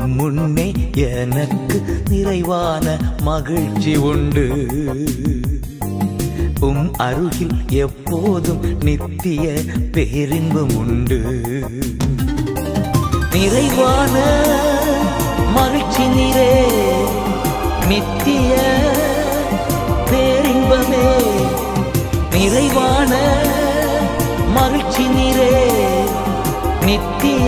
உம் முன்னே எனக்கு நிறைவான மகிழ்ச்சி உண்டு உம் அருகில் எப்போதும் நித்திய பேரின்பம் உண்டு நிறைவான மகிழ்ச்சி நீரே நித்திய பேரின்பமே நிறைவான மகிழ்ச்சி நீரே நித்திய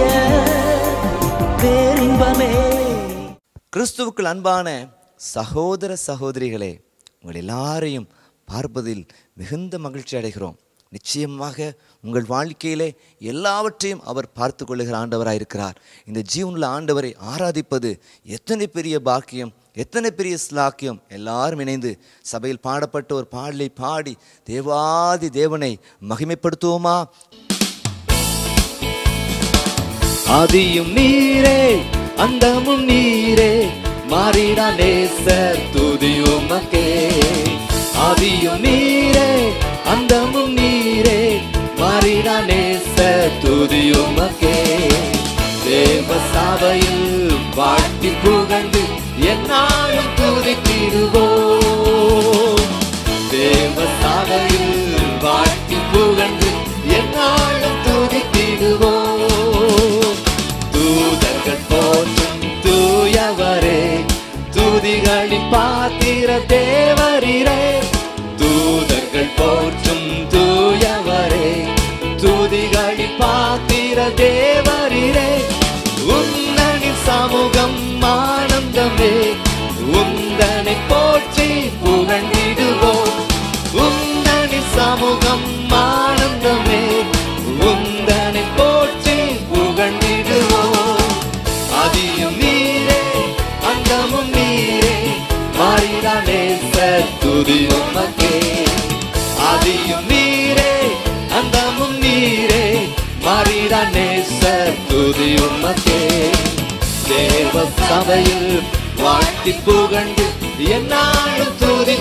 பேரின்பமே கிறிஸ்துவுக்குள் அன்பான சகோதர சகோதரிகளே உங்கள் எல்லாரையும் பார்ப்பதில் மிகுந்த மகிழ்ச்சி அடைகிறோம் நிச்சயமாக உங்கள் வாழ்க்கையிலே எல்லாவற்றையும் அவர் பார்த்து கொள்ளுகிற ஆண்டவராக இருக்கிறார் இந்த ஜீவனுள்ள ஆண்டவரை ஆராதிப்பது எத்தனை பெரிய பாக்கியம் எத்தனை பெரிய ஸ்லாக்கியம் எல்லாரும் இணைந்து சபையில் பாடப்பட்ட ஒரு பாடலை பாடி தேவாதி தேவனை மகிமைப்படுத்துவோமா ஆதியும் நீரே அந்தமும் நீரே மாறிடா நேசர் துதியுமக்கே ஆதியும் நீரே அந்தமும் நீரே மாறிடா நேசர் துதியுமக்கே தேவ சபையில் வாழ்த்தி புகழ்ந்து என்னாலும் துதித்திடுவோம் தேவ சபையில் வாழ்த்தி புகழ்ந்து என்னாலும் துதித்திடுவோம் தூதர்கள் போற்றும் தூயவரே துதிகளின் பாத்திர தேவரீரே தூதர்கள் போற்றும் தூயவரே துதிகளின் பாத்திர தேவரீரே உன்னனின் சமூகம் ஆனந்தமே உந்தனை போற்றி புகழ்ந்திடுவோம் உந்தனின் சமூகம் ஆனந்தமே உந்தனை போற்றி புகழ்ந்திடுவோம் அதியும் நீரே அந்தமும் நீரே மாறிடானே துதியும் மக்கே அதியும் நீரே அந்தமும் நீரே மாறிடானே துதியும் மக்கே தேவ சபையில் வாழ்த்தி புகழ்ந்து என்னாலும்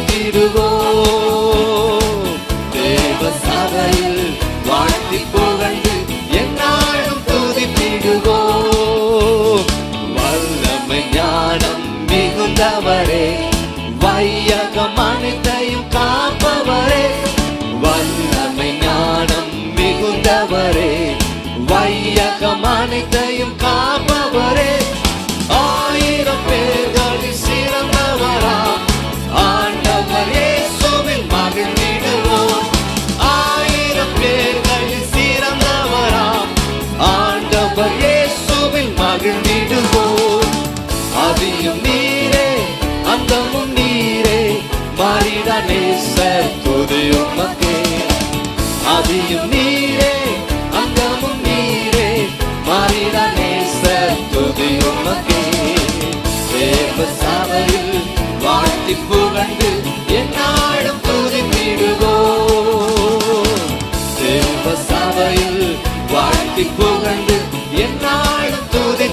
துதித்திடுவோம் தேவ சபையில் வாழ்த்தி புகழ்ந்து என்னாலும் துதித்திடுவோம் வல்லமை ஞானம் மிகுந்தவரே வையகம் அனைத்தையும் காப்பவரே வல்லமை ஞானம் மிகுந்தவரே வையகம் அனைத்தையும் காப்பவரே ஆயிரம் பேர்களில் சிறந்தவரா ஆண்டவர் இயேசுவில் மகிழ்ந்திடுவோம் ஆயிரம் பேர்களில் சிறந்தவரா ஆண்டவர் இயேசுவில் மகிழ்ந்திடுவோம் அதியும் நீரே அந்தமும் நீரே மாறிட நேசர் துதியும் மக்கே அதியும் நீரே அந்தமும் நீரே மாறிட நேசர் துதியும் மக்கே தேவ சபையில் வாழ்த்தி புகழ்ந்து என்னாடும் துதித்திடுவோம் தேவ சபையில் வாழ்த்தி புகழ்ந்து என்னாடும்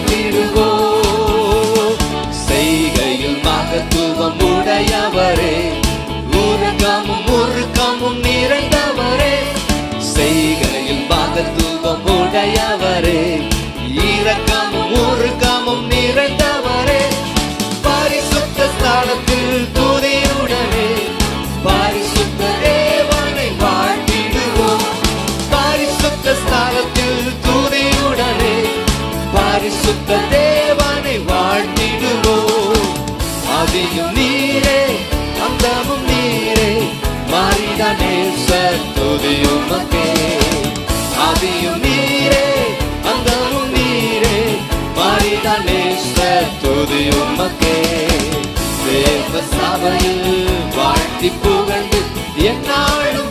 துதித்திடுவோம் செய்கையில் மகத்துவம் உடையவரே உருக்கமும் உருக்கமும் நிறைந்தவரே செய்கையில் மகத்துவம் உடையவரே இரக்கமும் உருக்கமும் நிறைந்தவரே பரிசுத்த ஸ்தானத்தில் துதியுடனே பரிசுத்த தேவனை வாழ்த்திடுவோம் பரிசுத்த ஸ்தானத்தில் துதியுடனே பரிசுத்த தேவனை வாழ்த்திடுவோம் அதியும் நீரே அந்தமும் நீரே மாறிடனே துதியும் மக்கே அதியும் நீரே அந்தமும் நீரே மாறிடனே துதியும் மக்கே தேவ சபையில் வாழ்த்தி புகழ்ந்து என்னாலும்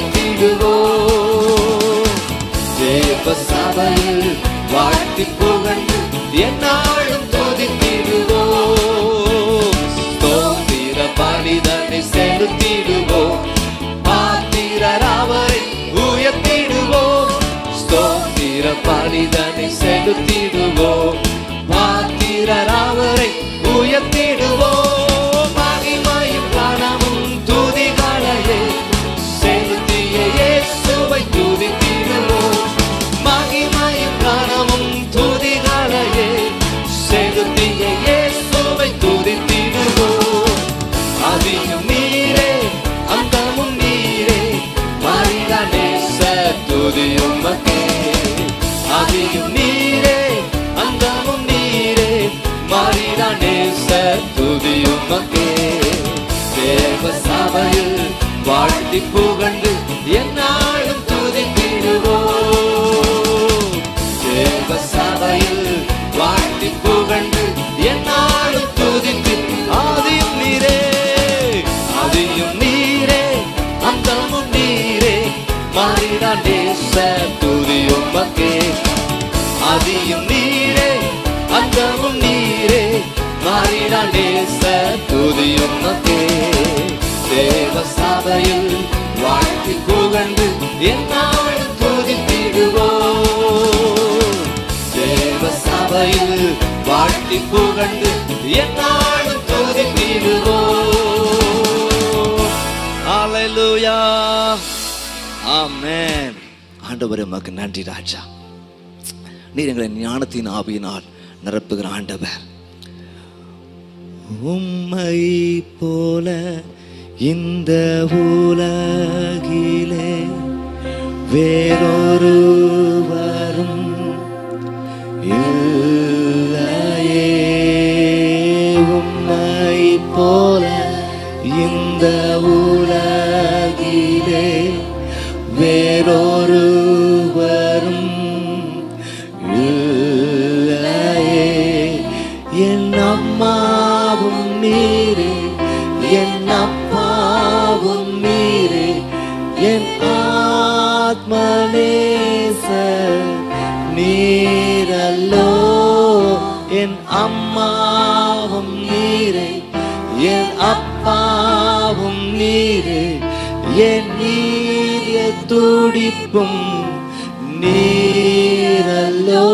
துதித்திடுவோம் தேவ சபையில் வாழ்த்தி புகழ்ந்து என்னாலும் துதித்திடுவோம் ஸ்தோத்திர பலிதனை செலுத்திடுவோம் பாத்திரர் அவரை உயர்த்திடுவோம் ஸ்தோத்திர பலிதனை செலுத்திடுவோம் பாத்திரர் அவரை உயர்த்திடுவோம் மகிமையும் கனமும் துதிகளையே செலுத்திய இயேசுவை துதித்திடுவோம் மகிமையும் கனமும் துதிகளையே செலுத்திய வாழ்த்தி புகழ்ந்து என்னாலும் துதித்திடுவோம் தேவ சபையில் வாழ்த்தி புகழ்ந்து என்னாலும் துதித்து ஆதியும் நீரே ஆதியும் நீரே அந்தமும் நீரே மாறிடான் தேச துதியும் மக்கே ஆதியும் நீரே அந்தமும் நீரே மாறிடான் தேச துதியும் மக்கே தேவ சபையில் வாழ்த்தி புகழ்ந்து என்னாலும் துதித்திடுவோம் தேவ சபையில் வாழ்த்தி புகழ்ந்து என்னாலும் துதித்திடுவோம் ஹalleluya ஆமென் ஆண்டவரே உமக்கு நன்றி ராஜா நீர் எங்களை ஞானத்தின் ஆவியினால் நிரப்புகிற ஆண்டவர் உம்மை போல இந்த உலகிலே வேறொருவரும் இல்லையே உம்மை போல இந்த உலகிலே வேறொருவரும் இல்லையே என் அம்மாவும் நீரே என் அப்பாவும் நீரே என் ஆத்மநேச நீரல்லோ என் அம்மாவும் நீரே என் அப்பாவும் நீரே என் நீரிய துடிப்பும் நீரல்லோ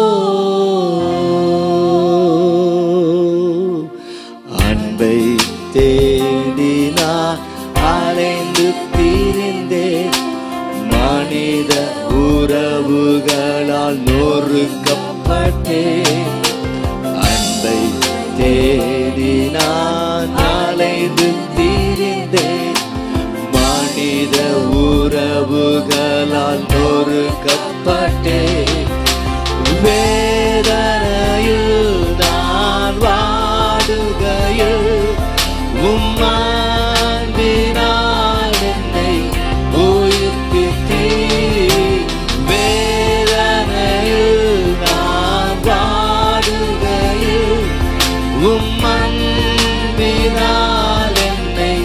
அன்பை தேடினார் அலைந்து திரிந்தேன் மனித உறவுகளால் நொறுக்கப்பட்டேன் அன்பை தேடி நான் அலைந்து திரிந்தேன் மனித உறவுகளால் நொறுக்கப்பட்டேன் வேதனையில் நான் வாடுகையில் உம்மாண்டினால் என்னை உயிர்ப்பித்தீர். வேதனையில் நான் வாடுகையில் உம்மன்பினால் என்னை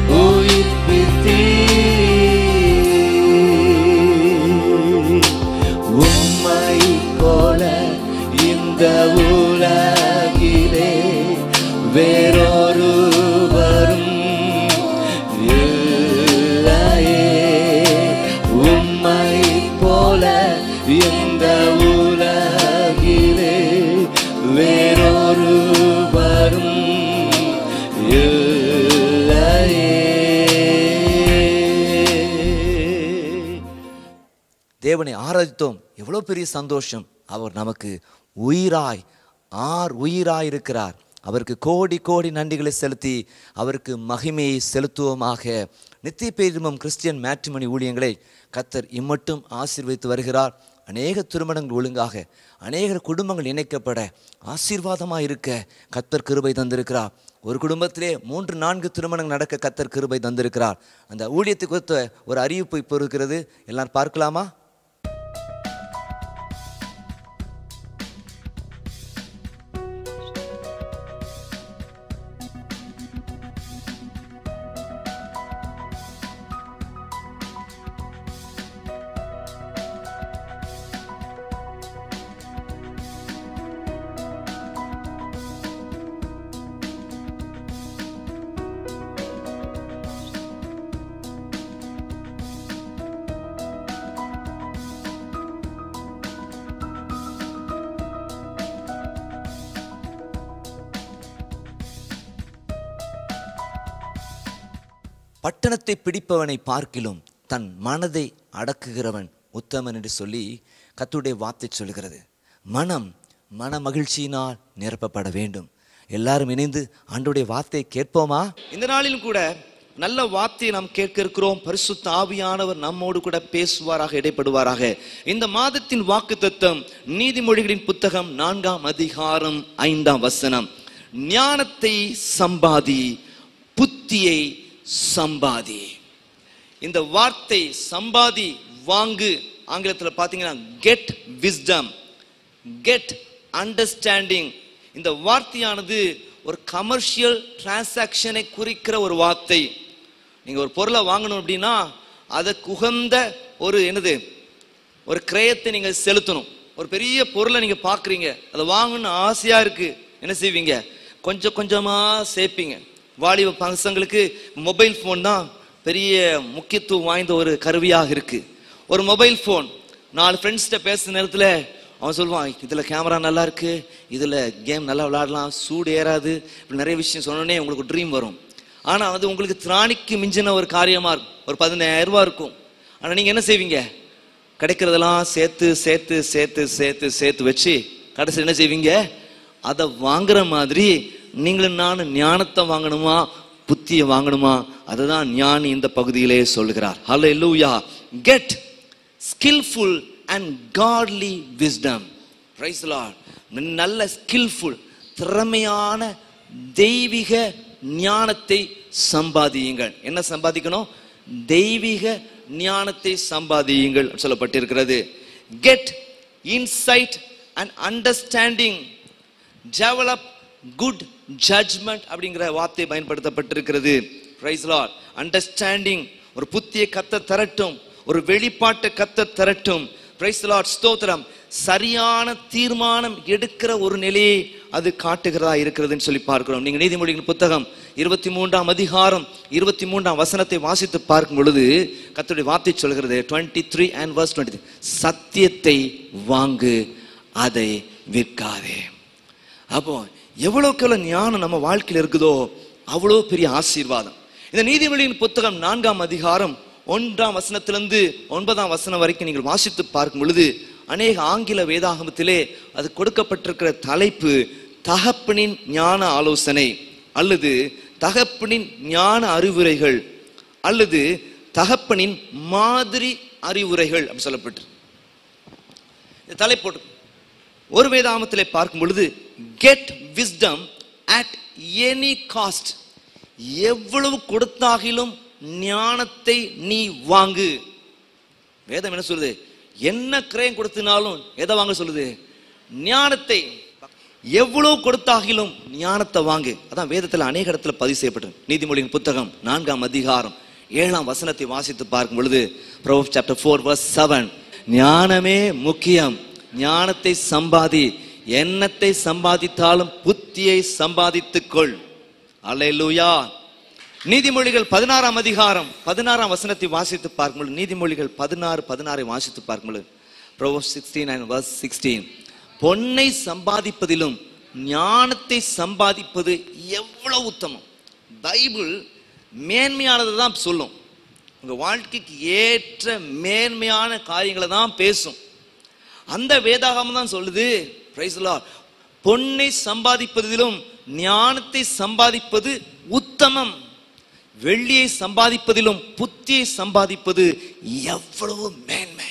உயிர்ப்பித்தீர். உம்மை போல இந்த உலகிலே வேறொருவரும் இல்லையே உம்மை போல இந்த உலகிலே வேறொருவரும் இல்லையே தேவனை ஆராதித்தோம் எவ்வளோ பெரிய சந்தோஷம் அவர் நமக்கு உயிராய் ஆர் உயிராய் இருக்கிறார் அவருக்கு கோடி கோடி நன்றிகளை செலுத்தி அவருக்கு மகிமையை செலுத்துவோமாக நித்திய பேரிமம் கிறிஸ்டியன் மேட்ரிமணி ஊழியங்களை கத்தர் இம்மட்டும் ஆசீர்வதித்து வருகிறார் அநேக திருமணங்கள் ஒழுங்காக அநேக குடும்பங்கள் இணைக்கப்பட ஆசீர்வாதமாக இருக்க கத்தர் கிருபை தந்திருக்கிறார் ஒரு குடும்பத்திலே மூன்று நான்கு திருமணங்கள் நடக்க கத்தர் கிருபை தந்திருக்கிறார் அந்த ஊழியத்தை குறித்த ஒரு அறிவிப்பு இப்போ இருக்கிறது எல்லாரும் பார்க்கலாமா பட்டணத்தை பிடிப்பவனை பார்க்கிலும் தன் மனதை அடக்குகிறவன் உத்தமன் என்று சொல்லி கத்துடைய வார்த்தை சொல்கிறது மனம் மன மகிழ்ச்சியினால் நிரப்பப்பட வேண்டும் எல்லாரும் இணைந்து ஆண்டுடைய வார்த்தையை கேட்போமா இந்த நாளிலும் கூட நல்ல வார்த்தையை நாம் கேட்க இருக்கிறோம் பரிசுத்த ஆவியானவர் நம்மோடு கூட பேசுவாராக இடைப்படுவாராக இந்த மாதத்தின் வாக்கு தத்துவம் நீதிமொழிகளின் புத்தகம் நான்காம் அதிகாரம் ஐந்தாம் வசனம் ஞானத்தை சம்பாதி புத்தியை சம்பாதி இந்த வார்த்தை சம்பாதி வாங்கு ஆங்கிலத்தில் பார்த்தீங்கன்னா கெட் விஸ்டம் கெட் அண்டர்ஸ்டாண்டிங் இந்த வார்த்தையானது ஒரு கமர்ஷியல் டிரான்சாக்ஷனை குறிக்கிற ஒரு வார்த்தை நீங்க ஒரு பொருளை வாங்கணும் அப்படின்னா அதற்கு உகந்த ஒரு என்னது ஒரு கிரயத்தை நீங்க செலுத்தணும் ஒரு பெரிய பொருளை நீங்க பாக்குறீங்க அதை வாங்கணும்னு ஆசையா இருக்கு என்ன செய்வீங்க கொஞ்சம் கொஞ்சமா சேர்ப்பீங்க வாலிப பசங்களுக்கு மொபைல் ஃபோன் தான் பெரிய முக்கியத்துவம் வாய்ந்த ஒரு கருவியாக இருக்கு ஒரு மொபைல் ஃபோன் நாலு ஃப்ரெண்ட்ஸ்கிட்ட பேசுற நேரத்தில் அவன் சொல்லுவான் இதுல கேமரா நல்லா இருக்கு இதுல கேம் நல்லா விளையாடலாம் சூடு ஏறாது இப்படி நிறைய விஷயம் சொன்னோடனே உங்களுக்கு ட்ரீம் வரும் ஆனா அது உங்களுக்கு திராணிக்கு மிஞ்சின ஒரு காரியமா இருக்கும் ஒரு பதினாயிரம் ரூபாய் இருக்கும் ஆனா நீங்க என்ன செய்வீங்க கிடைக்கிறதெல்லாம் சேர்த்து சேர்த்து சேர்த்து சேர்த்து சேர்த்து வச்சு கடைசி என்ன செய்வீங்க அதை வாங்குற மாதிரி நீங்களும் நானும் ஞானத்தை வாங்கணுமா புத்தியை வாங்கணுமா அதுதான் ஞானி இந்த பகுதியிலே சொல்லுகிறார் hallelujah get skilful and godly wisdom praise Lord நல்ல ஸ்கில்ஃபுல் திறமையான தெய்வீக ஞானத்தை சம்பாதியுங்கள் என்ன சம்பாதிக்கணும் தெய்வீக ஞானத்தை சம்பாதியுங்கள் சொல்லப்பட்டிருக்கிறது get insight and understanding develop good judgement அப்படிங்கிற வார்த்தை பயன்படுத்தப்பட்டிருக்கிறது பிரைஸ் லார்ட் அண்டர்ஸ்டாண்டிங் ஒரு புத்திய கத்த தரட்டும் ஒரு வெளிப்பாட்டை கத்த தரட்டும் பிரைஸ் லார்ட் ஸ்தோத்திரம் சரியான தீர்மானம் எடுக்கிற ஒரு நிலையை அது காட்டுகிறதா இருக்கிறதுன்னு சொல்லி பார்க்கிறோம் நீங்க நீதிமொழிகள் புத்தகம் இருபத்தி மூன்றாம் அதிகாரம் இருபத்தி மூன்றாம் வசனத்தை வாசித்து பார்க்கும் பொழுது கர்த்தருடைய வார்த்தை சொல்கிறது twenty three and verse twenty சத்தியத்தை வாங்கு அதை விற்காதே அப்போ எவ்வளவுக்கு எவ்வளவு ஞானம் நம்ம வாழ்க்கையில் இருக்குதோ அவ்வளோ பெரிய ஆசீர்வாதம் இந்த நீதிமொழியின் புத்தகம் நான்காம் அதிகாரம் ஒன்றாம் வசனத்திலிருந்து ஒன்பதாம் வசனம் வரைக்கும் நீங்கள் வாசித்து பார்க்கும் பொழுது அநேக ஆங்கில வேதாகமத்திலே அது கொடுக்கப்பட்டிருக்கிற தலைப்பு தகப்பனின் ஞான ஆலோசனை அல்லது தகப்பனின் ஞான அறிவுரைகள் அல்லது தகப்பனின் மாதிரி அறிவுரைகள் அப்படி சொல்லப்பட்டு இந்த தலைப்போட்டு ஒரு வேதாமத்திலே பார்க்கும் பொழுது get wisdom at any cost எவ்வளவு கொடுத்தாகிலும் ஞானத்தை நீ வாங்கு வேதம் என்ன சொல்லுது என்ன கிரயம் கொடுத்தினாலும் எதை வாங்க சொல்லுது ஞானத்தை எவ்வளவு கொடுத்தாகிலும் ஞானத்தை வாங்கு அதான் வேதத்துல அநேக இடத்துல பதிவு செய்யப்பட்டது நீதிமொழியின் புத்தகம் நான்காம் அதிகாரம் ஏழாம் வசனத்தை வாசித்து பார்க்கும் பொழுது prove chapter four verse seven ஞானமே முக்கியம் ஞானத்தை சம்பாதி எண்ணத்தை சம்பாதித்தாலும் புத்தியை சம்பாதித்துக் கொள் அல்லேலூயா நீதிமொழிகள் பதினாறாம் அதிகாரம் பதினாறாம் வசனத்தை வாசித்து பார்க்கும்போது நீதிமொழிகள் பதினாறு பதினாறை வாசித்து பார்க்கும்போது Proverbs sixteen and verse sixteen பொன்னை சம்பாதிப்பதிலும் ஞானத்தை சம்பாதிப்பது எவ்வளவு உத்தமம் பைபிள் மேன்மையானதை தான் சொல்லும் உங்க வாழ்க்கைக்கு ஏற்ற மேன்மையான காரியங்களை தான் பேசும் அந்த வேதாகமம் தான் சொல்லுது பிரைஸ் பொன்னை சம்பாதிப்பதிலும் ஞானத்தை சம்பாதிப்பது உத்தமம் வெள்ளியை சம்பாதிப்பதிலும் புத்தியை சம்பாதிப்பது எவ்வளவு மேன்மை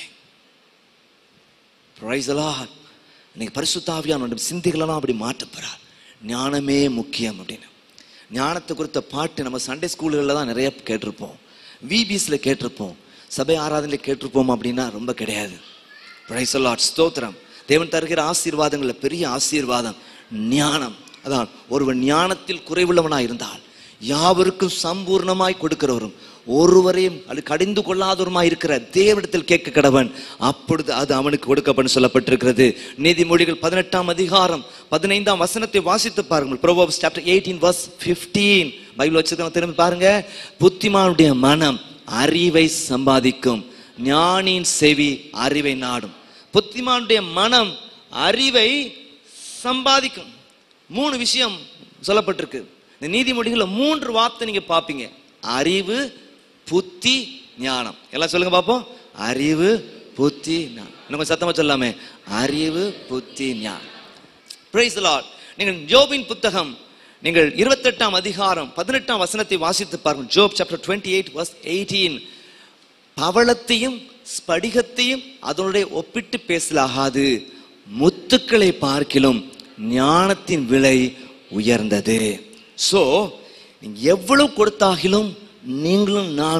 பிரைஸ் இன்னைக்கு பரிசுத்தாவியான சிந்தைகளெல்லாம் அப்படி மாற்றப்படுறார் ஞானமே முக்கியம் அப்படின்னு ஞானத்தை குறித்த பாட்டு நம்ம சண்டே ஸ்கூல்களில் தான் நிறைய கேட்டிருப்போம் விபிஎஸ்ல கேட்டிருப்போம் சபை ஆராதனையில் கேட்டிருப்போம் அப்படின்னா ரொம்ப கிடையாது பிரைஸ் ஸ்தோத்திரம் தேவன் தருகிற ஆசீர்வாதங்களில் பெரிய ஆசீர்வாதம் ஞானம் அதான் ஒருவன் ஞானத்தில் குறைவுள்ளவனாய் இருந்தால் யாவருக்கும் சம்பூர்ணமாய் கொடுக்கிறவரும் ஒருவரையும் அது கடிந்து கொள்ளாதவருமாய் இருக்கிற தேவனிடத்தில் கேட்க கடவன் அப்பொழுது அது அவனுக்கு கொடுக்கப்படும் சொல்லப்பட்டிருக்கிறது நீதிமொழிகள் பதினெட்டாம் அதிகாரம் பதினைந்தாம் வசனத்தை வாசித்து பாருங்கள் Proverbs chapter eighteen verse fifteen Bible வச்சிருக்கவங்க திரும்பி பாருங்க புத்திமானுடைய மனம் அறிவை சம்பாதிக்கும் ஞானியின் செவி அறிவை நாடும் புத்திமானுடைய மனம் அறிவை சம்பாதிக்கும் மூணு விஷயம் சொல்லப்பட்டிருக்கு இந்த நீதிமொழிகளில் மூன்று வார்த்தை நீங்க பார்ப்பீங்க அறிவு புத்தி ஞானம் எல்லாம் சொல்லுங்க பார்ப்போம் அறிவு புத்தி ஞானம் இன்னும் கொஞ்சம் சத்தமா சொல்லாமே அறிவு புத்தி ஞானம் பிரைஸ் லார்ட் நீங்கள் ஜோபின் புத்தகம் நீங்கள் இருபத்தெட்டாம் அதிகாரம் பதினெட்டாம் வசனத்தை வாசித்து பாருங்கள் Job chapter twenty eight verse eighteen பவளத்தையும் ஸ்படிகத்தையும் அதனுடைய ஒப்பிட்டு பேசலாகாது முத்துக்களை பார்க்கிலும் ஞானத்தின் விலை உயர்ந்தது சோ நீங்க எவ்வளவு கொடுத்தாகிலும் நீங்களும் நானும்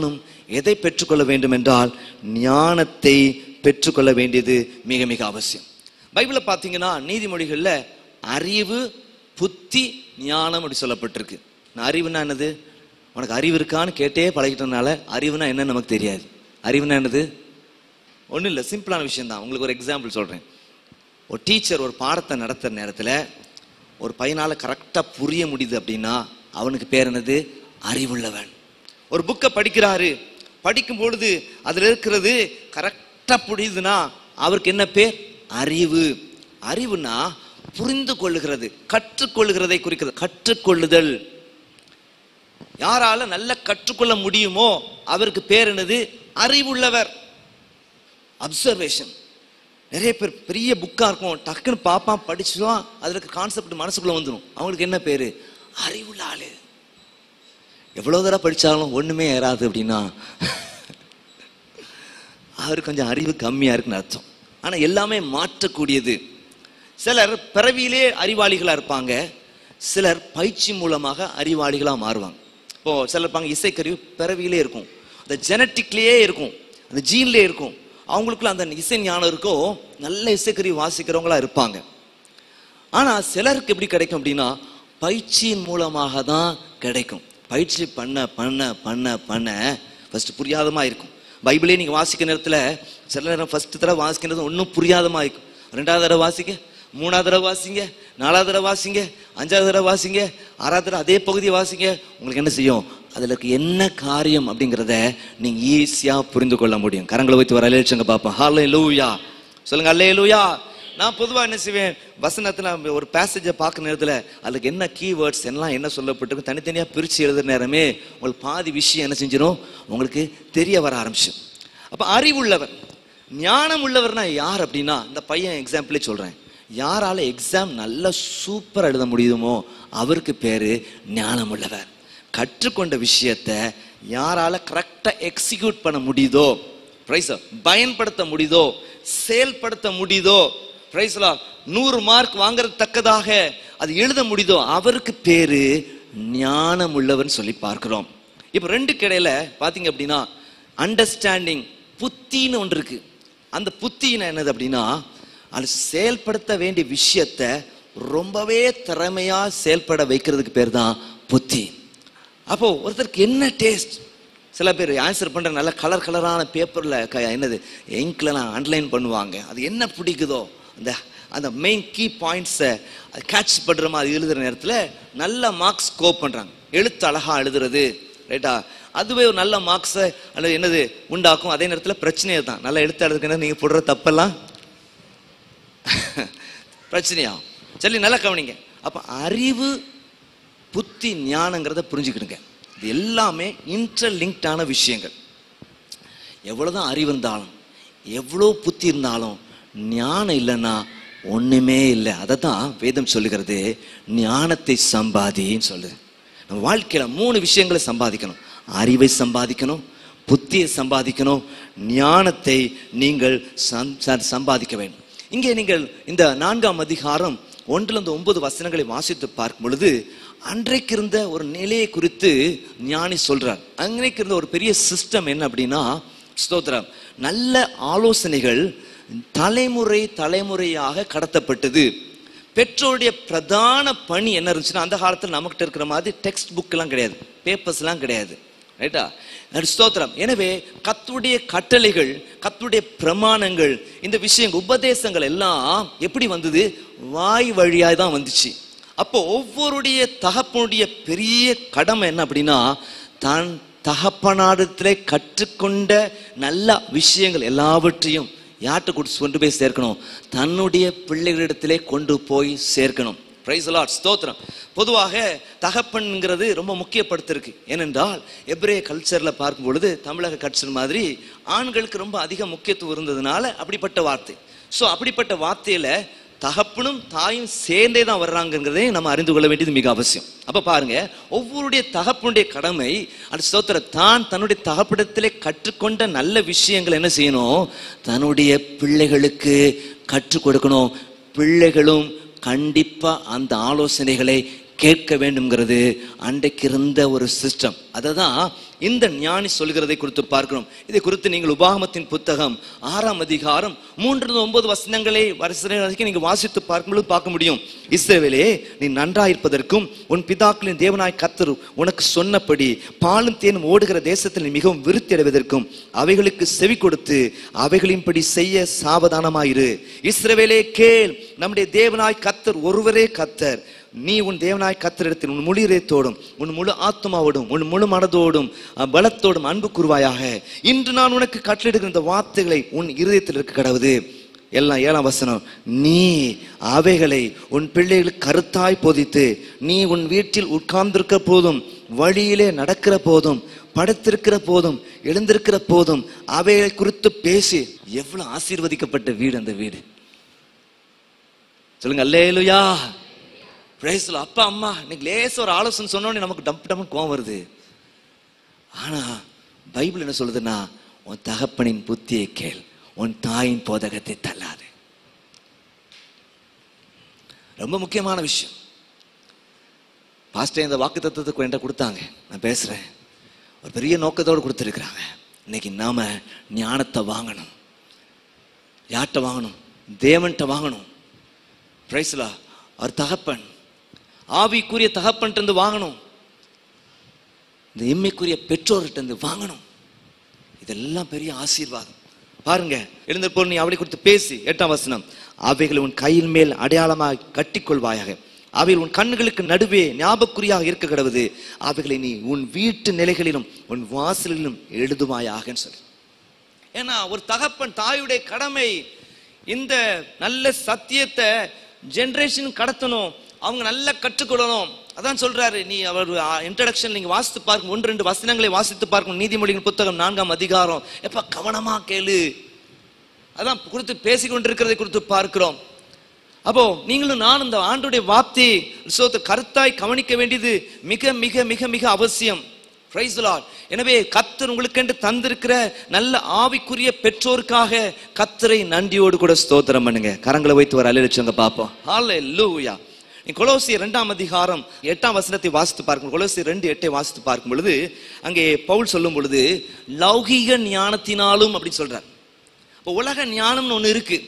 எதை பெற்றுக்கொள்ள வேண்டும் என்றால் ஞானத்தை பெற்றுக்கொள்ள வேண்டியது மிக மிக அவசியம் பைபிளை பார்த்தீங்கன்னா நீதிமொழிகளில் அறிவு புத்தி ஞானம் அப்படி சொல்லப்பட்டிருக்கு நான் அறிவுனா என்னது உனக்கு அறிவு இருக்கான்னு கேட்டே பழகிட்டனால அறிவுனா என்னன்னு நமக்கு தெரியாது அறிவுனா என்னது ஒன்றும் இல்லை சிம்பிளான விஷயம்தான் உங்களுக்கு ஒரு எக்ஸாம்பிள் சொல்கிறேன் ஒரு டீச்சர் ஒரு பாடத்தை நடத்துகிற நேரத்தில் ஒரு பையனால் கரெக்டாக புரிய முடியுது அப்படின்னா அவனுக்கு பேர் என்னது அறிவுள்ளவன் ஒரு புக்கை படிக்கிறாரு படிக்கும் பொழுது அதில் இருக்கிறது கரெக்டாக புரியுதுன்னா அவருக்கு என்ன பேர் அறிவு அறிவுனா புரிந்து கொள்ளுகிறது கற்றுக்கொள்ளுகிறதை குறிக்கிறது கற்றுக்கொள்ளுதல் யாரால நல்ல கற்றுக்கொள்ள முடியுமோ அவருக்கு பேர் என்னது அறிவுள்ளவர் அப்சர்வேஷன் நிறைய பேர் பெரிய புக்காக இருக்கும் டக்குன்னு பார்ப்பான் படிச்சுதான் அதில் இருக்க கான்செப்ட் மனசுக்குள்ளே வந்துடும் அவங்களுக்கு என்ன பேர் அறிவுள்ள ஆளு எவ்வளோ தடவை படித்தாலும் ஒன்றுமே ஏறாது அப்படின்னா அவர் கொஞ்சம் அறிவு கம்மியாக இருக்குன்னு அர்த்தம் ஆனால் எல்லாமே மாற்றக்கூடியது சிலர் பிறவியிலே அறிவாளிகளாக இருப்பாங்க சிலர் பயிற்சி மூலமாக அறிவாளிகளாக மாறுவாங்க இப்போ சிலர் இருப்பாங்க இசைக்கருவி பிறவியிலே இருக்கும் அந்த ஜெனட்டிக்லேயே இருக்கும் அந்த ஜீன்லேயே இருக்கும் அவங்களுக்குள்ள அந்த இசை ஞானம் இருக்கோ நல்ல இசைக்கருவி வாசிக்கிறவங்களா இருப்பாங்க ஆனால் சிலருக்கு எப்படி கிடைக்கும் அப்படின்னா பயிற்சியின் மூலமாக தான் கிடைக்கும் பயிற்சி பண்ண பண்ண பண்ண பண்ண ஃபர்ஸ்ட் புரியாதமா இருக்கும் பைபிளே நீங்கள் வாசிக்கிற நேரத்தில் சில நேரம் ஃபர்ஸ்ட் தடவை வாசிக்கிறது ஒன்றும் புரியாதமா இருக்கும் ரெண்டாவது தடவை வாசிங்க மூணாவது தடவை வாசிங்க நாலாவது தடவை வாசிங்க அஞ்சாவது தடவை வாசிங்க ஆறாவது தடவை அதே பகுதியை வாசிங்க உங்களுக்கு என்ன செய்யும் அதில் இருக்க என்ன காரியம் அப்படிங்கிறத நீங்கள் ஈஸியாக புரிந்து கொள்ள முடியும் கரங்களை வைத்து வர அலேச்சங்க பார்ப்போம் ஹாலே லூயா சொல்லுங்க அல்லே லூயா நான் பொதுவாக என்ன செய்வேன் வசனத்தில் ஒரு பேசேஜை பார்க்குற நேரத்தில் அதுக்கு என்ன கீவேர்ட்ஸ் எல்லாம் என்ன சொல்லப்பட்டிருக்கு தனித்தனியாக பிரித்து எழுதுற நேரமே உங்களுக்கு பாதி விஷயம் என்ன செஞ்சிடும் உங்களுக்கு தெரிய வர ஆரம்பிச்சு அப்போ அறிவுள்ளவர் ஞானம் உள்ளவர்னா யார் அப்படின்னா இந்த பையன் எக்ஸாம்பிளே சொல்கிறேன் யாரால எக்ஸாம் நல்லா சூப்பராக எழுத முடியுமோ அவருக்கு பேர் ஞானம் உள்ளவர் கற்றுக்கொண்ட விஷயத்த யாரால கரெக்டாக எக்ஸிக்யூட் பண்ண முடியுதோ பிரைஸ் பயன்படுத்த முடியுதோ செயல்படுத்த முடியுதோ பிரைஸ்லா நூறு மார்க் வாங்குறது தக்கதாக அது எழுத முடியுதோ அவருக்கு பேரு ஞானம் உள்ளவன் சொல்லி பார்க்கிறோம் இப்போ ரெண்டு கிடையில பாத்தீங்க அப்படின்னா அண்டர்ஸ்டாண்டிங் புத்தின்னு ஒன்று இருக்கு அந்த புத்தின்னு என்னது அப்படின்னா அது செயல்படுத்த வேண்டிய விஷயத்த ரொம்பவே திறமையா செயல்பட வைக்கிறதுக்கு பேர் தான் புத்தி அப்போ ஒருத்தருக்கு என்ன டேஸ்ட் சில பேர் ஆன்சர் பண்ற நல்ல கலர் கலரான பேப்பர்ல என்னது இங்க்லாம் அண்டர்லைன் பண்ணுவாங்க அது என்ன பிடிக்குதோ அந்த அந்த மெயின் கீ பாயிண்ட்ஸை கேட்ச் பண்ற மாதிரி எழுதுற நேரத்தில் நல்ல மார்க்ஸ் ஸ்கோப் பண்றாங்க எழுத்து அழகா எழுதுறது ரைட்டா அதுவே ஒரு நல்ல மார்க்ஸை அல்லது என்னது உண்டாக்கும் அதே நேரத்தில் பிரச்சனையே தான் நல்லா எழுத்து எழுதுக்கு நீங்க போடுற தப்பெல்லாம் பிரச்சனையாகும் சரி நல்லா கவனிங்க அப்ப அறிவு புத்தி ஞானங்கிறத புரிஞ்சுக்கிடுங்க இது எல்லாமே இன்டர்லிங்க்டான விஷயங்கள் எவ்வளவுதான் அறிவு இருந்தாலும் எவ்வளோ புத்தி இருந்தாலும் ஞானம் இல்லைன்னா ஒண்ணுமே இல்லை அதை தான் வேதம் சொல்லுகிறது ஞானத்தை சம்பாதின்னு சொல்லுது நம்ம வாழ்க்கையில மூணு விஷயங்களை சம்பாதிக்கணும் அறிவை சம்பாதிக்கணும் புத்தியை சம்பாதிக்கணும் ஞானத்தை நீங்கள் சம்- ச- சம்பாதிக்க வேண்டும் இங்கே நீங்கள் இந்த நான்காம் அதிகாரம் ஒன்றிலிருந்து ஒன்பது வசனங்களை வாசித்து பார்க்கும் பொழுது அன்றைக்கு இருந்த ஒரு நிலையை குறித்து ஞானி சொல்றார் அன்றைக்கு இருந்த ஒரு பெரிய சிஸ்டம் என்ன அப்படின்னா ஸ்தோத்திரம் நல்ல ஆலோசனைகள் தலைமுறை தலைமுறையாக கடத்தப்பட்டது பெற்றோருடைய பிரதான பணி என்ன இருந்துச்சுன்னா அந்த காலத்தில் நமக்கிட்ட இருக்கிற மாதிரி டெக்ஸ்ட் புக்கெல்லாம் கிடையாது பேப்பர்ஸ்லாம் கிடையாது ரைட்டா அது ஸ்தோத்திரம் எனவே கத்துடைய கட்டளைகள் கத்துடைய பிரமாணங்கள் இந்த விஷயங்கள் உபதேசங்கள் எல்லாம் எப்படி வந்தது வாய் வழியாக தான் வந்துச்சு அப்போ ஒவ்வொருடைய தகப்பனுடைய பெரிய கடமை என்ன அப்படின்னா தான் தகப்பனாடத்திலே கற்றுக்கொண்ட நல்ல விஷயங்கள் எல்லாவற்றையும் யார்கிட்ட கொண்டு கொண்டு போய் சேர்க்கணும் தன்னுடைய பிள்ளைகளிடத்திலே கொண்டு போய் சேர்க்கணும் பிரைஸ் லார்ட் ஸ்தோத்திரம் பொதுவாக தகப்பன்ங்கிறது ரொம்ப முக்கியப்படுத்திருக்கு ஏனென்றால் எப்ரே கல்ச்சரில் பார்க்கும் பொழுது தமிழக கல்ச்சர் மாதிரி ஆண்களுக்கு ரொம்ப அதிக முக்கியத்துவம் இருந்ததுனால அப்படிப்பட்ட வார்த்தை ஸோ அப்படிப்பட்ட வார்த்தையில தகப்பனும் தாயும் சேர்ந்தே தான் வர்றாங்கங்கிறதை நம்ம அறிந்து கொள்ள வேண்டியது மிக அவசியம் அப்ப பாருங்க ஒவ்வொருடைய தகப்பனுடைய கடமை அந்த ஸ்தோத்திர தான் தன்னுடைய தகப்படத்திலே கற்றுக்கொண்ட நல்ல விஷயங்கள் என்ன செய்யணும் தன்னுடைய பிள்ளைகளுக்கு கற்றுக் கொடுக்கணும் பிள்ளைகளும் கண்டிப்பா அந்த ஆலோசனைகளை கேட்க வேண்டும்ங்கிறது அன்றைக்கு இருந்த ஒரு சிஸ்டம் அதை தான் இந்த ஞானி சொல்கிறதை குறித்து பார்க்கிறோம் இதை குறித்து நீங்கள் உபாகமத்தின் புத்தகம் ஆறாம் அதிகாரம் மூன்று ஒன்பது வசனங்களை வரிசை வரைக்கும் நீங்க வாசித்து பார்க்கும்போது பார்க்க முடியும் இஸ்ரவேலே நீ நன்றாயிருப்பதற்கும் உன் பிதாக்களின் தேவனாய் கத்தர் உனக்கு சொன்னபடி பாலும் தேனும் ஓடுகிற தேசத்தில் நீ மிகவும் விருத்தி அடைவதற்கும் அவைகளுக்கு செவி கொடுத்து அவைகளின்படி செய்ய சாவதானமாயிரு இஸ்ரவேலே கேள் நம்முடைய தேவனாய் கத்தர் ஒருவரே கத்தர் நீ உன் தேவனாய் கத்தரிடத்தில் உன் முழு இதயத்தோடும் உன் முழு ஆத்மாவோடும் உன் முழு மனதோடும் அஹ், பலத்தோடும் அன்பு கூறுவாயாக இன்று நான் உனக்கு கட்டளிடுகிற இந்த வார்த்தைகளை உன் இருதயத்தில் இருக்க கடவுது எல்லாம் ஏழாம் வசனம் நீ அவைகளை உன் பிள்ளைகளுக்கு கருத்தாய் போதித்து நீ உன் வீட்டில் உட்கார்ந்திருக்க போதும் வழியிலே நடக்கிற போதும் படுத்திருக்கிற போதும் எழுந்திருக்கிற போதும் அவைகளை குறித்து பேசி எவ்வளவு ஆசீர்வதிக்கப்பட்ட வீடு அந்த வீடு சொல்லுங்க அல்லேலுயா பிரைஸ்ல அப்பா அம்மா இன்னைக்கு லேச ஒரு ஆலோசனை சொன்னோடனே நமக்கு டம்ப் டம்னு கோவம் வருது ஆனா பைபிள் என்ன சொல்லுதுன்னா உன் தகப்பனின் புத்தியை கேள் உன் தாயின் போதகத்தை தள்ளாது ரொம்ப முக்கியமான விஷயம் பாஸ்டர் இந்த வாக்கு தத்துவத்துக்கு என்கிட்ட கொடுத்தாங்க நான் பேசுறேன் ஒரு பெரிய நோக்கத்தோடு கொடுத்துருக்குறாங்க இன்னைக்கு நாம ஞானத்தை வாங்கணும் யார்கிட்ட வாங்கணும் தேவன்கிட்ட வாங்கணும் பிரைஸ்லா அவர் தகப்பன் ஆவிக்குரிய தகப்பன்ட்டு இருந்து வாங்கணும் இந்த இம்மைக்குரிய பெற்றோர்கிட்ட இருந்து வாங்கணும் இதெல்லாம் பெரிய ஆசீர்வாதம் பாருங்க எழுந்த போல் நீ அவளை குறித்து பேசி எட்டாம் வசனம் அவைகளை உன் கையின் மேல் அடையாளமாக கட்டிக்கொள்வாயாக அவைகள் உன் கண்ணுகளுக்கு நடுவே ஞாபக்குறியாக இருக்க கிடவது அவைகளை நீ உன் வீட்டு நிலைகளிலும் உன் வாசலிலும் எழுதுவாயாகன்னு சொல்லு ஏன்னா ஒரு தகப்பன் தாயுடைய கடமை இந்த நல்ல சத்தியத்தை ஜெனரேஷன் கடத்தணும் அவங்க நல்லா கற்றுக்கொள்ளணும் அதான் சொல்றாரு நீ அவர் இன்ட்ரடக்ஷன் நீங்க வாசித்து பார்க்கும் ஒன்று ரெண்டு வசனங்களை வாசித்து பார்க்கும் நீதிமொழிகள் புத்தகம் நான்காம் அதிகாரம் எப்ப கவனமா கேளு அதான் குறித்து பேசிக் கொண்டிருக்கிறதை குறித்து பார்க்கிறோம் அப்போ நீங்களும் நான் இந்த ஆண்டுடைய வார்த்தை விசுவத்தை கருத்தாய் கவனிக்க வேண்டியது மிக மிக மிக மிக அவசியம் Praise the Lord. எனவே கத்தர் உங்களுக்கென்று தந்திருக்கிற நல்ல ஆவிக்குரிய பெற்றோருக்காக கத்தரை நன்றியோடு கூட ஸ்தோத்திரம் பண்ணுங்க கரங்களை வைத்து வர அலையடிச்சவங்க பார்ப்போம் ஹalleluya நீ கொலோசியர் இரண்டாம் அதிகாரம் எட்டாம் வசனத்தை வாசித்து பார்க்கும் கொலோசியர் ரெண்டு எட்டை வாசித்து பார்க்கும் பொழுது அங்கே பவுல் சொல்லும் பொழுது லௌகீக ஞானத்தினாலும் அப்படி சொல்றார் இப்போ உலக ஞானம்னு ஒன்று இருக்கு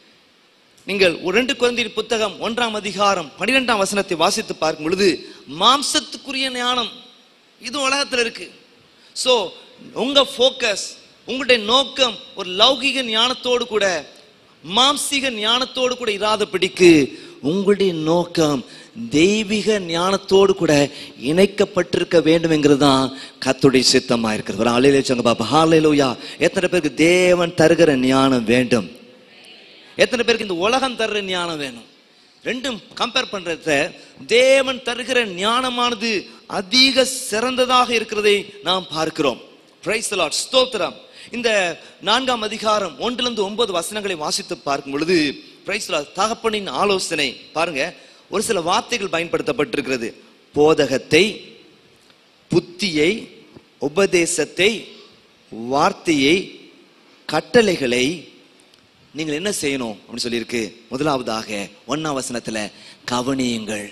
நீங்கள் ஒரு ரெண்டு குழந்தையின் புத்தகம் ஒன்றாம் அதிகாரம் பன்னிரெண்டாம் வசனத்தை வாசித்து பார்க்கும் பொழுது மாம்சத்துக்குரிய ஞானம் இது உலகத்தில் இருக்கு ஸோ உங்க ஃபோக்கஸ் உங்களுடைய நோக்கம் ஒரு லௌகிக ஞானத்தோடு கூட மாம்சீக ஞானத்தோடு கூட இராதபடிக்கு உங்களுடைய நோக்கம் தெய்வீக ஞானத்தோடு கூட இணைக்கப்பட்டிருக்க வேண்டும் என்கிறது தான் கத்துடைய சித்தமா இருக்கிறது ஒரு அலையில வச்சவங்க பாப்பா ஹாலையிலோயா எத்தனை பேருக்கு தேவன் தருகிற ஞானம் வேண்டும் எத்தனை பேருக்கு இந்த உலகம் தர்ற ஞானம் வேணும் ரெண்டும் கம்பேர் பண்றத தேவன் தருகிற ஞானமானது அதிக சிறந்ததாக இருக்கிறதை நாம் பார்க்கிறோம் பிரைஸ் லார்ட் ஸ்தோத்திரம் இந்த நான்காம் அதிகாரம் ஒன்றிலிருந்து ஒன்பது வசனங்களை வாசித்து பார்க்கும் பொழுது பிரைஸ் லார்ட் தகப்பனின் ஆலோசனை பாருங்க ஒரு சில வார்த்தைகள் பயன்படுத்தப்பட்டிருக்கிறது போதகத்தை புத்தியை உபதேசத்தை வார்த்தையை கட்டளைகளை நீங்கள் என்ன செய்யணும் அப்படின்னு சொல்லியிருக்கு முதலாவதாக ஒன்னாம் வசனத்துல கவனியுங்கள்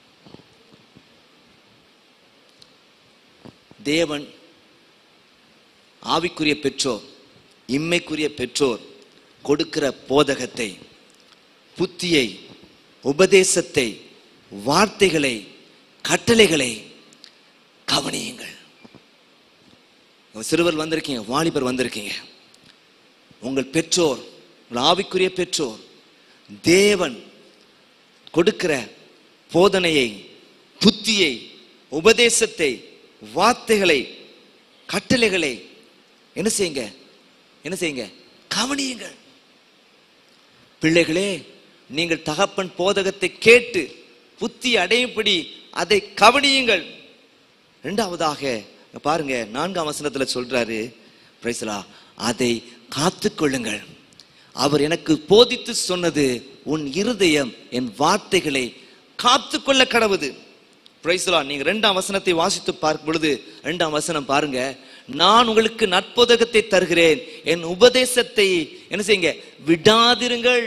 தேவன் ஆவிக்குரிய பெற்றோர் இம்மைக்குரிய பெற்றோர் கொடுக்கிற போதகத்தை புத்தியை உபதேசத்தை வார்த்தைகளை கட்டளைகளை கவனியுங்கள் சிறுவர் வந்திருக்கீங்க வாலிபர் வந்திருக்கீங்க உங்கள் பெற்றோர் உங்கள் ஆவிக்குரிய பெற்றோர் தேவன் கொடுக்கிற போதனையை புத்தியை உபதேசத்தை வார்த்தைகளை கட்டளைகளை என்ன செய்யுங்க என்ன செய்யுங்க கவனியுங்கள் பிள்ளைகளே நீங்கள் தகப்பன் போதகத்தை கேட்டு புத்தி அடையும்படி அதை கவனியுங்கள் இரண்டாவதாக இங்க பாருங்க நான்காம் வசனத்துல சொல்றாரு பிரைஸ்லா அதை காத்துக்கொள்ளுங்கள் அவர் எனக்கு போதித்து சொன்னது உன் இருதயம் என் வார்த்தைகளை காத்துக்கொள்ள கடவுது பிரைஸ்லா நீங்க ரெண்டாம் வசனத்தை வாசித்து பார்க்கும் பொழுது ரெண்டாம் வசனம் பாருங்க நான் உங்களுக்கு நற்போதகத்தை தருகிறேன் என் உபதேசத்தை என்ன செய்யுங்க விடாதிருங்கள்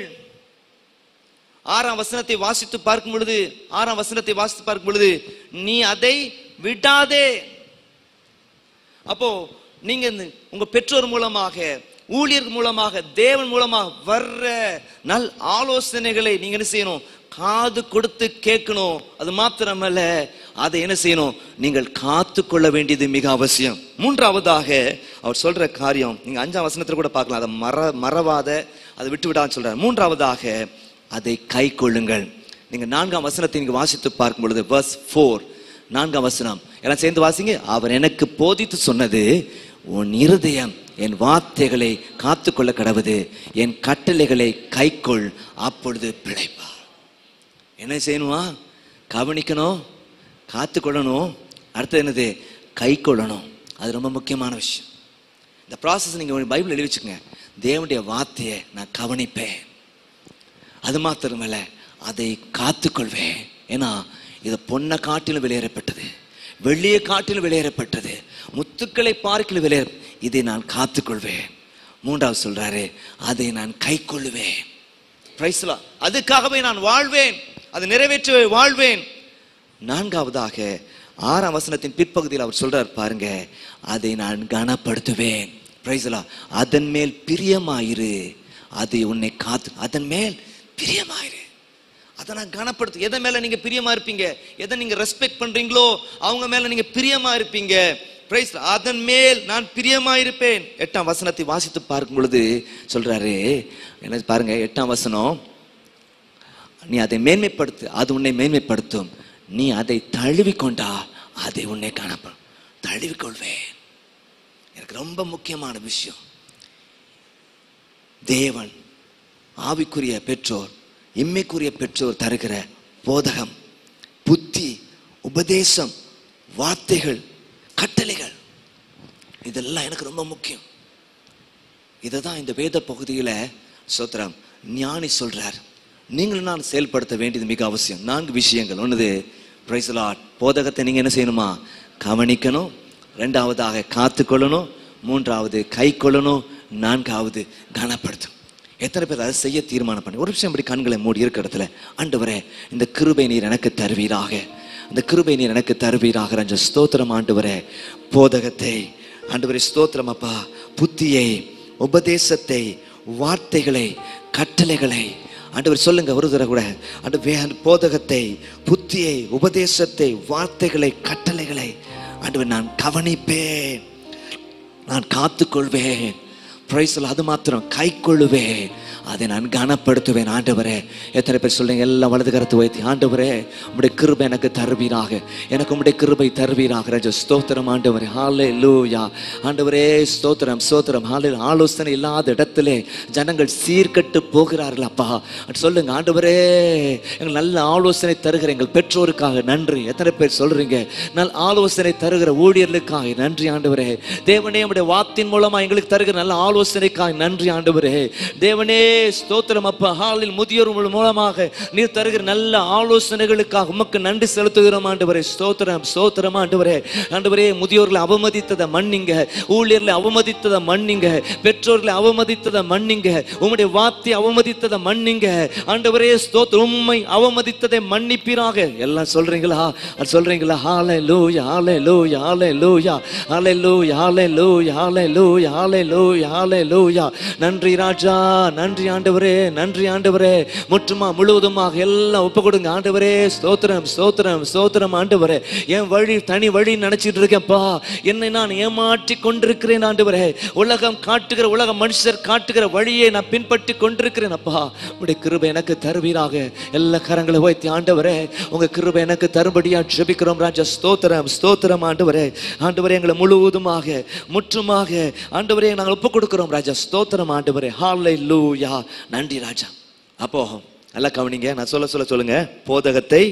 ஆறாம் வசனத்தை வாசித்து பார்க்கும் பொழுது ஆறாம் வசனத்தை வாசித்து பார்க்கும் பொழுது நீ அதை விடாதே அப்போ நீங்க இந்த உங்க பெற்றோர் மூலமாக ஊழியர் மூலமாக தேவன் மூலமாக வர்ற நல் ஆலோசனைகளை நீங்க என்ன செய்யணும் காது கொடுத்து கேட்கணும் அது மாத்திரமல்ல அதை என்ன செய்யணும் நீங்கள் காத்து கொள்ள வேண்டியது மிக அவசியம் மூன்றாவதாக அவர் சொல்ற காரியம் நீங்க அஞ்சாம் வசனத்துல கூட பார்க்கலாம் அதை மற மறவாத அதை விட்டு விடான்னு சொல்றாரு மூன்றாவதாக அதை கை கொள்ளுங்கள் நீங்க நான்காம் வசனத்தை நீங்க வாசித்து பார்க்கும் பொழுது verse 4 நான்காம் வசனம் எல்லாம் சேர்ந்து வாசிங்க அவர் எனக்கு போதித்து சொன்னது உன் இருதயம் என் வார்த்தைகளை காத்துக்கொள்ள கடவுது என் கட்டளைகளை கைக்கொள் அப்பொழுது பிழைப்பார் என்ன செய்யணுமா கவனிக்கணும் காத்துக்கொள்ளணும் அடுத்தது என்னது கை கொள்ளணும் அது ரொம்ப முக்கியமான விஷயம் இந்த ப்ராசஸ் நீங்கள் பைபிள் எழுதி வச்சுக்கோங்க தேவனுடைய வார்த்தையை நான் கவனிப்பேன் அது மாத்திரமல்ல அதை காத்துக்கொள்வேன் ஏன்னா இது பொன்னை காட்டிலும் வெளியேறப்பட்டது வெள்ளியை காட்டிலும் வெளியேறப்பட்டது முத்துக்களை பார்க்கிலும் வெளியேற இதை நான் காத்துக்கொள்வேன் மூன்றாவது சொல்றாரு அதை நான் கை கொள்ளுவேன் பிரைஸ்லா அதுக்காகவே நான் வாழ்வேன் அதை நிறைவேற்ற வாழ்வேன் நான்காவதாக ஆறாம் வசனத்தின் பிற்பகுதியில் அவர் சொல்றார் பாருங்க அதை நான் கனப்படுத்துவேன் பிரைஸ்லா அதன் மேல் பிரியமாயிரு அது உன்னை காத்து அதன் மேல் பிரியமாயிரு அதை நான் கனப்படுத்து எதன் மேல நீங்க பிரியமா இருப்பீங்க எதை நீங்க ரெஸ்பெக்ட் பண்றீங்களோ அவங்க மேல நீங்க பிரியமா இருப்பீங்க பிரைஸ் அதன் மேல் நான் பிரியமா இருப்பேன் எட்டாம் வசனத்தை வாசித்து பார்க்கும் பொழுது சொல்றாரு என்ன பாருங்க எட்டாம் வசனம் நீ அதை மேன்மைப்படுத்து அது உன்னை மேன்மைப்படுத்தும் நீ அதை தழுவிக்கொண்டா அதை உன்னை காணப்படும் தழுவிக்கொள்வேன் எனக்கு ரொம்ப முக்கியமான விஷயம் தேவன் ஆவிக்குரிய பெற்றோர் இம்மைக்குரிய பெற்றோர் தருகிற போதகம் புத்தி உபதேசம் வார்த்தைகள் கட்டளைகள் இதெல்லாம் எனக்கு ரொம்ப முக்கியம் இதை தான் இந்த வேத பகுதியில் சோத்திரம் ஞானி சொல்றார் நீங்களும் நான் செயல்படுத்த வேண்டியது மிக அவசியம் நான்கு விஷயங்கள் ஒன்றுது பிரைசலாட் போதகத்தை நீங்கள் என்ன செய்யணுமா கவனிக்கணும் ரெண்டாவதாக காத்துக்கொள்ளணும் மூன்றாவது கை கொள்ளணும் நான்காவது கனப்படுத்தணும் எத்தனை பேர் அதை செய்ய தீர்மானம் பண்ணி ஒரு நிமிஷம் இப்படி கண்களை மூடி இருக்க இடத்துல ஆண்டவரே இந்த கிருபை நீர் எனக்கு தருவீராக இந்த கிருபை நீர் எனக்கு தருவீராக ரஞ்ச ஸ்தோத்திரம் ஆண்டவரே போதகத்தை ஆண்டவரே ஸ்தோத்திரம் அப்பா புத்தியை உபதேசத்தை வார்த்தைகளை கட்டளைகளை ஆண்டவர் சொல்லுங்க ஒரு தடவை கூட ஆண்டு அந்த போதகத்தை புத்தியை உபதேசத்தை வார்த்தைகளை கட்டளைகளை ஆண்டவர் நான் கவனிப்பேன் நான் காத்துக்கொள்வேன் பிரைஸ்ல அது மாத்திரம் கை கொள்ளுவேன் அதை நான் கனப்படுத்துவேன் ஆண்டவரே எத்தனை பேர் சொல்லுங்க எல்லாம் வலது கருத்து வைத்து ஆண்டவரே உம்முடைய கிருபை எனக்கு தருவீராக எனக்கு உம்முடைய கிருபை தருவீராக ரஜ ஸ்தோத்திரம் ஆண்டவரே ஹாலே லூயா ஆண்டவரே ஸ்தோத்திரம் ஸ்தோத்திரம் ஹாலே ஆலோசனை இல்லாத இடத்திலே ஜனங்கள் சீர்கட்டு போகிறார்கள் அப்பா அது சொல்லுங்க ஆண்டவரே எங்கள் நல்ல ஆலோசனை தருகிற எங்கள் பெற்றோருக்காக நன்றி எத்தனை பேர் சொல்றீங்க நல்ல ஆலோசனை தருகிற ஊழியர்களுக்காக நன்றி ஆண்டவரே தேவனே உம்முடைய வாத்தின் மூலமா எங்களுக்கு தருகிற நல்ல ஆலோசனைக்காக நன்றி ஆண்டவரே தேவனே ஸ்தோத்திரம் அப்பா ஹாலில் முதியோர் மூலமாக நீர் தருகிற நல்ல ஆலோசனைகளுக்காக உமக்கு நன்றி செலுத்துகிறோம் ஆண்டவரே ஸ்தோத்திரம் ஸ்தோத்திரம் ஆண்டவரே ஆண்டவரே முதியோர்களை அவமதித்ததை மன்னிங்க ஊழியர்களை அவமதித்ததை மன்னிங்க பெற்றோர்களை அவமதித்ததை மன்னிங்க உம்முடைய வார்த்தை அவமதித்ததை மன்னிங்க ஆண்டவரே ஸ்தோத்திரம் உம்மை அவமதித்ததை மன்னிப்பீராக எல்லாம் சொல்றீங்களா அது சொல்றீங்களா ஹாலே லூயா ஹாலே லூயா ஹாலே லூயா ஹாலே லூயா ஹாலே லூயா ஹாலே லூயா ஹாலே லூயா ஹாலே லூயா நன்றி ராஜா நன்றி ஆண்டவரே நன்றி ஆண்டவரே முற்றுமா முழுவதுமாக எல்லாம் ஒப்பு கொடுங்க ஆண்டவரே ஸ்தோத்திரம் ஸ்தோத்திரம் ஸ்தோத்திரம் ஆண்டவரே என் வழி தனி வழி நினைச்சிட்டு இருக்கேன்ப்பா என்னை நான் ஏமாற்றி கொண்டிருக்கிறேன் ஆண்டவரே உலகம் காட்டுகிற உலக மனுஷர் காட்டுகிற வழியை நான் பின்பற்றி கொண்டிருக்கிறேன் அப்பா உடைய கிருபை எனக்கு தருவீராக எல்லா கரங்களை வைத்து ஆண்டவரே உங்க கிருபை எனக்கு தரும்படியா ஜெபிக்கிறோம் ராஜா ஸ்தோத்திரம் ஸ்தோத்திரம் ஆண்டவரே ஆண்டவரே எங்களை முழுவதுமாக முற்றுமாக ஆண்டவரே நாங்கள் ஒப்பு கொடுக்கிறோம் ராஜா ஸ்தோத்திரம் ஆண்டவரே ஹாலை லூயா நன்றி ராஜா அப்போ நல்லா கவனிங்க நான் சொல்ல சொல்ல சொல்லுங்க போதகத்தை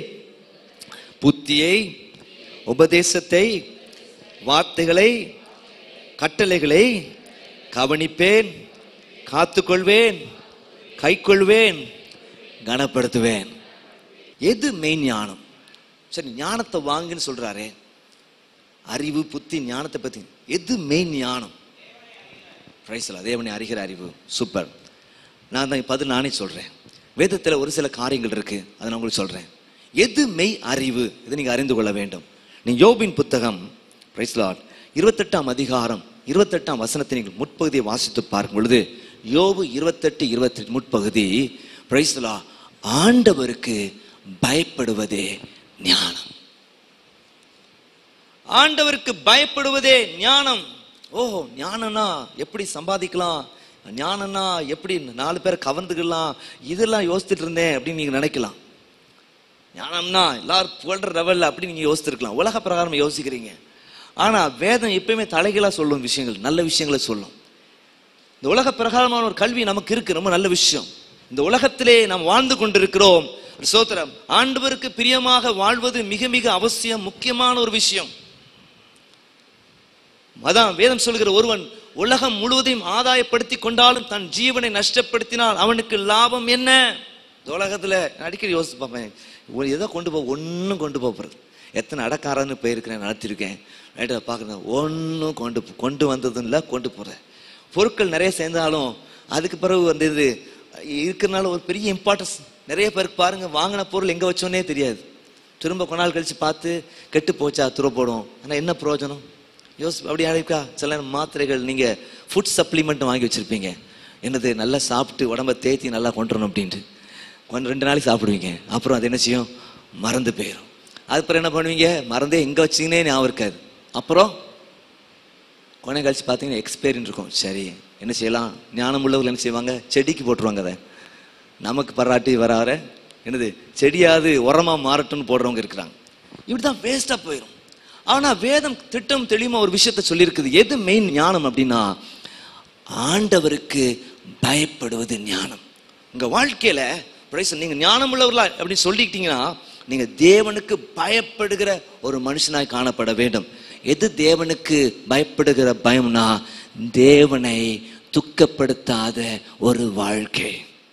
புத்தியை உபதேசத்தை வார்த்தைகளை கட்டளைகளை கவனிப்பேன் காத்துக்கொள்வேன் கைக்கொள்வேன் கனப்படுத்துவேன் எது மெயின் ஞானம் சரி ஞானத்தை வாங்குன்னு சொல்றாரே அறிவு புத்தி ஞானத்தை பத்தி எது மெயின் ஞானம் பிரைஸ்ல தேவனை அறிகிற அறிவு சூப்பர் நான் தான் பதில் நானே சொல்றேன் வேதத்தில் ஒரு சில காரியங்கள் இருக்கு அதை நான் உங்களுக்கு சொல்றேன் எது மெய் அறிவு இதை நீங்க அறிந்து கொள்ள வேண்டும் நீ யோபின் புத்தகம் பிரைஸ்லாட் இருபத்தெட்டாம் அதிகாரம் இருபத்தெட்டாம் வசனத்தை நீங்கள் முற்பகுதியை வாசித்து பார்க்கும் பொழுது யோபு இருபத்தெட்டு இருபத்தெட்டு முற்பகுதி பிரைஸ்லா ஆண்டவருக்கு பயப்படுவதே ஞானம் ஆண்டவருக்கு பயப்படுவதே ஞானம் ஓஹோ ஞானம்னா எப்படி சம்பாதிக்கலாம் ஞானம்னா எப்படி நாலு பேரை கவர்ந்துக்கலாம் இதெல்லாம் யோசிச்சுட்டு இருந்தேன் அப்படின்னு நீங்க நினைக்கலாம் ஞானம்னா எல்லாரும் புகழ்ற லெவல்ல அப்படி நீங்க யோசிச்சிருக்கலாம் உலக பிரகாரம் யோசிக்கிறீங்க ஆனா வேதம் எப்பயுமே தலைகளா சொல்லும் விஷயங்கள் நல்ல விஷயங்களை சொல்லும் இந்த உலக பிரகாரமான ஒரு கல்வி நமக்கு இருக்கு ரொம்ப நல்ல விஷயம் இந்த உலகத்திலே நாம் வாழ்ந்து கொண்டிருக்கிறோம் சோத்திரம் ஆண்டவருக்கு பிரியமாக வாழ்வது மிக மிக அவசியம் முக்கியமான ஒரு விஷயம் அதான் வேதம் சொல்கிற ஒருவன் உலகம் முழுவதையும் ஆதாயப்படுத்தி கொண்டாலும் தன் ஜீவனை நஷ்டப்படுத்தினால் அவனுக்கு லாபம் என்ன இந்த உலகத்துல நான் அடிக்கடி யோசிச்சு பார்ப்பேன் ஒரு எதை கொண்டு போக ஒன்றும் கொண்டு போக போறது எத்தனை அடக்காரன்னு போயிருக்கிறேன் நடத்திருக்கேன் ரைட்டா பார்க்குறேன் ஒன்றும் கொண்டு கொண்டு வந்ததும் இல்லை கொண்டு போகிறேன் பொருட்கள் நிறைய சேர்ந்தாலும் அதுக்கு பிறகு வந்து இது இருக்கிறனால ஒரு பெரிய இம்பார்ட்டன்ஸ் நிறைய பேருக்கு பாருங்க வாங்கின பொருள் எங்கே வச்சோன்னே தெரியாது திரும்ப கொஞ்ச நாள் கழிச்சு பார்த்து கெட்டு போச்சா துற போடும் ஆனால் என்ன பிரயோஜனம் யோசி அப்படி இருக்கா சில நேரம் மாத்திரைகள் நீங்கள் ஃபுட் சப்ளிமெண்ட் வாங்கி வச்சுருப்பீங்க என்னது நல்லா சாப்பிட்டு உடம்ப தேத்தி நல்லா கொண்டு வரணும் அப்படின்ட்டு கொஞ்சம் ரெண்டு நாளைக்கு சாப்பிடுவீங்க அப்புறம் அது என்ன செய்யும் மறந்து போயிடும் அதுக்கப்புறம் என்ன பண்ணுவீங்க மறந்தே எங்கே வச்சிங்கன்னே ஞாபகம் இருக்காது அப்புறம் கொஞ்சம் கழிச்சு பார்த்தீங்கன்னா எக்ஸ்பைரின்னு இருக்கும் சரி என்ன செய்யலாம் ஞானம் உள்ளவர்கள் என்ன செய்வாங்க செடிக்கு போட்டுருவாங்க அதை நமக்கு பராட்டி வர வர என்னது செடியாவது உரமா மாறட்டும்னு போடுறவங்க இருக்கிறாங்க இப்படி தான் வேஸ்ட்டாக போயிடும் ஆனா வேதம் திட்டம் தெளிவா ஒரு விஷயத்த சொல்லியிருக்குது எது மெயின் ஞானம் அப்படின்னா ஆண்டவருக்கு பயப்படுவது ஞானம் உங்க வாழ்க்கையில பிரைஸ் நீங்க ஞானம் உள்ளவர்களா அப்படின்னு சொல்லிக்கிட்டீங்கன்னா நீங்க தேவனுக்கு பயப்படுகிற ஒரு மனுஷனாய் காணப்பட வேண்டும் எது தேவனுக்கு பயப்படுகிற பயம்னா தேவனை துக்கப்படுத்தாத ஒரு வாழ்க்கை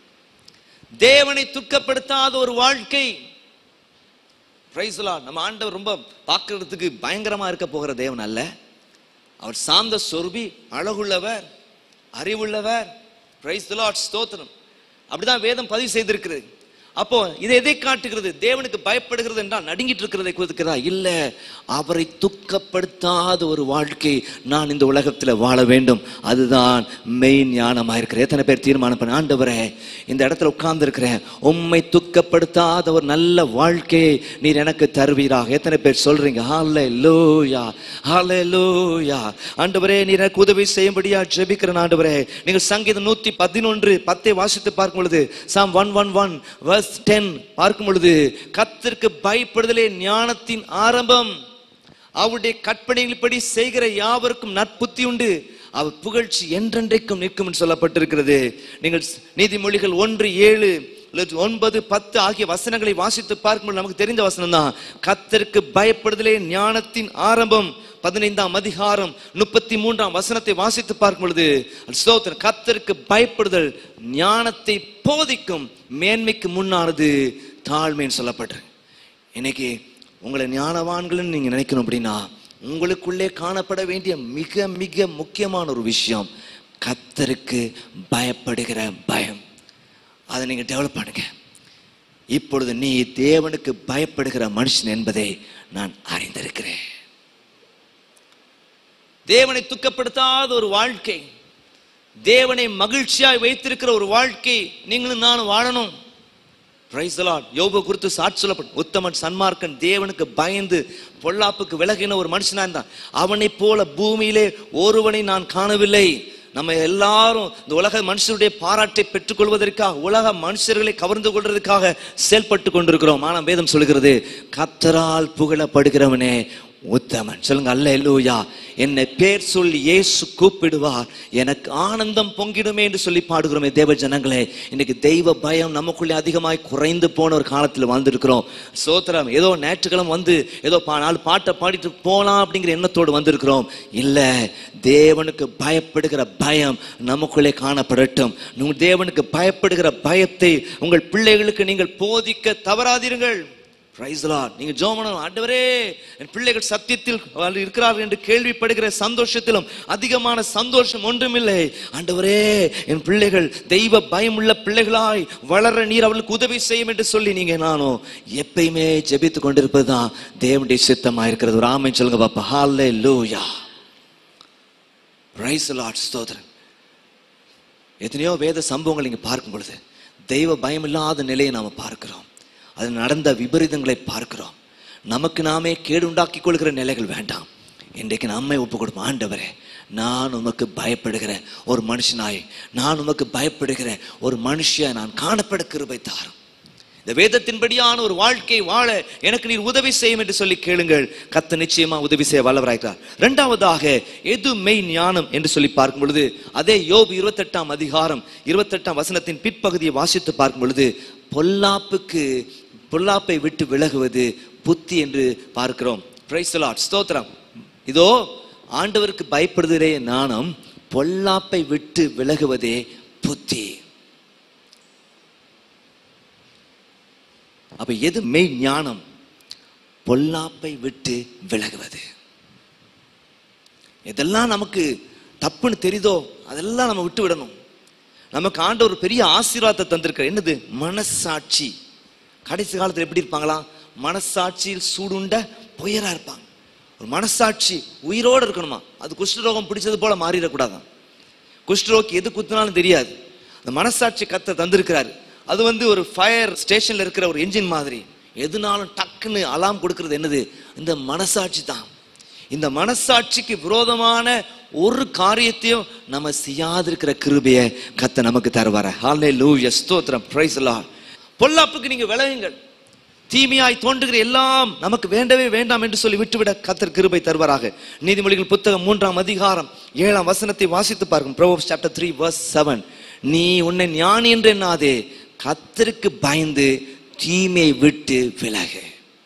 தேவனை துக்கப்படுத்தாத ஒரு வாழ்க்கை Praise the Lord. நம்ம ஆண்டவர் ரொம்ப பார்க்கறதுக்கு பயங்கரமா இருக்க போகிற தேவன் அல்ல அவர் சாந்த சொருபி அழகுள்ளவர் அறிவுள்ளவர் பிரைஸ் the Lord ஸ்தோத்திரம் அப்படிதான் வேதம் பதிவு செய்திருக்கிறது அப்போ இதை எதை காட்டுகிறது தேவனுக்கு பயப்படுகிறது என்றால் நடுங்கிட்டு இருக்கிறதை கொடுக்கிறதா இல்ல அவரை துக்கப்படுத்தாத ஒரு வாழ்க்கை நான் இந்த உலகத்துல வாழ வேண்டும் அதுதான் மெயின் ஞானமா இருக்கிற எத்தனை பேர் தீர்மானம் பண்ண ஆண்டவரே இந்த இடத்துல உட்கார்ந்து இருக்கிறேன் உம்மை துக்கப்படுத்தாத ஒரு நல்ல வாழ்க்கையை நீர் எனக்கு தருவீராக எத்தனை பேர் சொல்றீங்க ஹalleluya ஹalleluya ஆண்டவரே நீர் எனக்கு உதவி செய்யும்படியா ஜெபிக்கிறேன் ஆண்டவரே நீங்கள் சங்கீதம் நூத்தி பதினொன்று பத்தை வாசித்து பார்க்கும் பொழுது psalm one one one verse ten பார்க்கும் பொழுது கத்திற்கு பயப்படுதலே ஞானத்தின் ஆரம்பம் அவருடைய கற்பனைகளின்படி செய்கிற யாவருக்கும் நற்புத்தி உண்டு அவர் புகழ்ச்சி என்றென்றைக்கும் நிற்கும் என்று சொல்லப்பட்டிருக்கிறது நீங்கள் நீதிமொழிகள் ஒன்று ஏழு அல்லது ஒன்பது பத்து ஆகிய வசனங்களை வாசித்து பார்க்கும்போது நமக்கு தெரிந்த வசனம் தான் கத்தருக்கு பயப்படுதலே ஞானத்தின் ஆரம்பம் பதினைந்தாம் அதிகாரம் முப்பத்தி மூன்றாம் வசனத்தை வாசித்து பார்க்கும் பொழுது ஸ்தோத்திரம் கத்தருக்கு பயப்படுதல் ஞானத்தை போதிக்கும் மேன்மைக்கு முன்னானது தாழ்மைன்னு சொல்லப்பட்டிருக்கு இன்னைக்கு உங்களை ஞானவான்கள்னு நீங்க நினைக்கணும் அப்படின்னா உங்களுக்குள்ளே காணப்பட வேண்டிய மிக மிக முக்கியமான ஒரு விஷயம் கத்தருக்கு பயப்படுகிற பயம் அதை நீங்க டெவலப் பண்ணுங்க இப்பொழுது நீ தேவனுக்கு பயப்படுகிற மனுஷன் என்பதை நான் அறிந்திருக்கிறேன் தேவனை துக்கப்படுத்தாத ஒரு வாழ்க்கை தேவனை மகிழ்ச்சியாய் வைத்திருக்கிற ஒரு வாழ்க்கை நீங்களும் நானும் வாழணும் பிரைஸ் லார்ட் யோபு குறித்து சாட்சி சொல்லப்படும் உத்தமன் சன்மார்க்கன் தேவனுக்கு பயந்து பொல்லாப்புக்கு விலகின ஒரு மனுஷனா இருந்தான் அவனைப் போல பூமியிலே ஒருவனை நான் காணவில்லை நம்ம எல்லாரும் இந்த உலக மனுஷருடைய பாராட்டை பெற்றுக்கொள்வதற்காக உலக மனுஷர்களை கவர்ந்து கொள்வதற்காக செயல்பட்டு கொண்டிருக்கிறோம் ஆனால் வேதம் சொல்கிறது கத்தரால் புகழப்படுகிறவனே உத்தமன் சொல்லுங்க அல்ல இல்லையா என்னை பேர் சொல்லி இயேசு கூப்பிடுவார் எனக்கு ஆனந்தம் பொங்கிடுமே என்று சொல்லி பாடுகிறோமே தேவ ஜனங்களே இன்னைக்கு தெய்வ பயம் நமக்குள்ளே அதிகமாய் குறைந்து போன ஒரு காலத்தில் வாழ்ந்திருக்கிறோம் சோத்திரம் ஏதோ ஞாயிற்றுக்கிழமை வந்து ஏதோ பா நாலு பாட்டை பாடிட்டு போலாம் அப்படிங்கிற எண்ணத்தோடு வந்திருக்கிறோம் இல்ல தேவனுக்கு பயப்படுகிற பயம் நமக்குள்ளே காணப்படட்டும் உங்கள் தேவனுக்கு பயப்படுகிற பயத்தை உங்கள் பிள்ளைகளுக்கு நீங்கள் போதிக்க தவறாதீர்கள் Praise the Lord. நீங்க ஜோமனம் ஆண்டவரே என் பிள்ளைகள் சத்தியத்தில் வாழ் இருக்கிறார்கள் என்று கேள்விப்படுகிற சந்தோஷத்திலும் அதிகமான சந்தோஷம் ஒன்றுமில்லை ஆண்டவரே என் பிள்ளைகள் தெய்வ பயமுள்ள பிள்ளைகளாய் வளர நீர் அவர்களுக்கு உதவி செய்யும் என்று சொல்லி நீங்க நானும் எப்பயுமே ஜெபித்து கொண்டிருப்பது தான் தேவனுடைய சித்தமா இருக்கிறது ஒரு ஆமை சொல்லுங்க பாப்பா ஹாலே லூயா பிரைஸ் லார்ட் ஸ்தோத்திரம் எத்தனையோ வேத சம்பவங்கள் இங்கே பார்க்கும் பொழுது தெய்வ பயமில்லாத நிலையை நாம் பார்க்கிறோம் அது நடந்த விபரீதங்களை பார்க்கிறோம் நமக்கு நாமே கேடு உண்டாக்கி கொள்கிற நிலைகள் வேண்டாம் இன்றைக்கு நம்மை ஒப்பு கொடுப்போம் ஆண்டவரே நான் உமக்கு பயப்படுகிற ஒரு மனுஷனாய் நான் உமக்கு பயப்படுகிற ஒரு மனுஷியா நான் காணப்பட கிருபை தாரும் இந்த வேதத்தின்படியான ஒரு வாழ்க்கை வாழ எனக்கு நீர் உதவி செய்யும் என்று சொல்லி கேளுங்கள் கத்த நிச்சயமா உதவி செய்ய வல்லவராய்க்கிறார் இரண்டாவதாக எது மெய் ஞானம் என்று சொல்லி பார்க்கும் பொழுது அதே யோபு இருபத்தெட்டாம் அதிகாரம் இருபத்தெட்டாம் வசனத்தின் பிற்பகுதியை வாசித்து பார்க்கும் பொழுது பொல்லாப்புக்கு பொல்லாப்பை விட்டு விலகுவது புத்தி என்று பார்க்கிறோம் பிரைஸ் லார்ட் ஸ்தோத்திரம் இதோ ஆண்டவருக்கு பயப்படுதலே ஞானம் பொல்லாப்பை விட்டு விலகுவதே புத்தி அப்ப எது மெய் ஞானம் பொல்லாப்பை விட்டு விலகுவது எதெல்லாம் நமக்கு தப்புன்னு தெரியுதோ அதெல்லாம் நம்ம விட்டு விடணும் நமக்கு ஆண்டவர் ஒரு பெரிய ஆசீர்வாதத்தை தந்திருக்கார் என்னது மனசாட்சி கடைசி காலத்துல எப்படி இருப்பாங்களா மனசாட்சியில் சூடுண்ட புயரா இருப்பாங்க ஒரு மனசாட்சி உயிரோட இருக்கணுமா அது குஷ்டரோகம் பிடிச்சது போல மாறிடக்கூடாதான் குஷ்டரோகி எது குத்துனாலும் தெரியாது அந்த மனசாட்சி கத்த தந்திருக்கிறாரு அது வந்து ஒரு ஃபயர் ஸ்டேஷன்ல இருக்கிற ஒரு என்ஜின் மாதிரி எதுனாலும் டக்குன்னு அலாம் கொடுக்கிறது என்னது இந்த மனசாட்சி தான் இந்த மனசாட்சிக்கு விரோதமான ஒரு காரியத்தையும் நம்ம செய்யாதிருக்கிற கிருபையை கத்த நமக்கு தருவார ஹாலே லூயா ஸ்தோத்திரம் பிரைஸ் லார்ட் பொல்லாப்புக்கு நீங்க விளையுங்கள் தீமையாய் தோன்றுகிற எல்லாம் நமக்கு வேண்டவே வேண்டாம் என்று சொல்லி விட்டுவிட கத்தர் கிருபை தருவாராக நீதிமொழிகள் புத்தகம் மூன்றாம் அதிகாரம் ஏழாம் வசனத்தை வாசித்து பார்க்கும் proverbs chapter three verse seven நீ உன்னை ஞானி என்று எண்ணாதே கத்தருக்கு பயந்து தீமையை விட்டு விலகு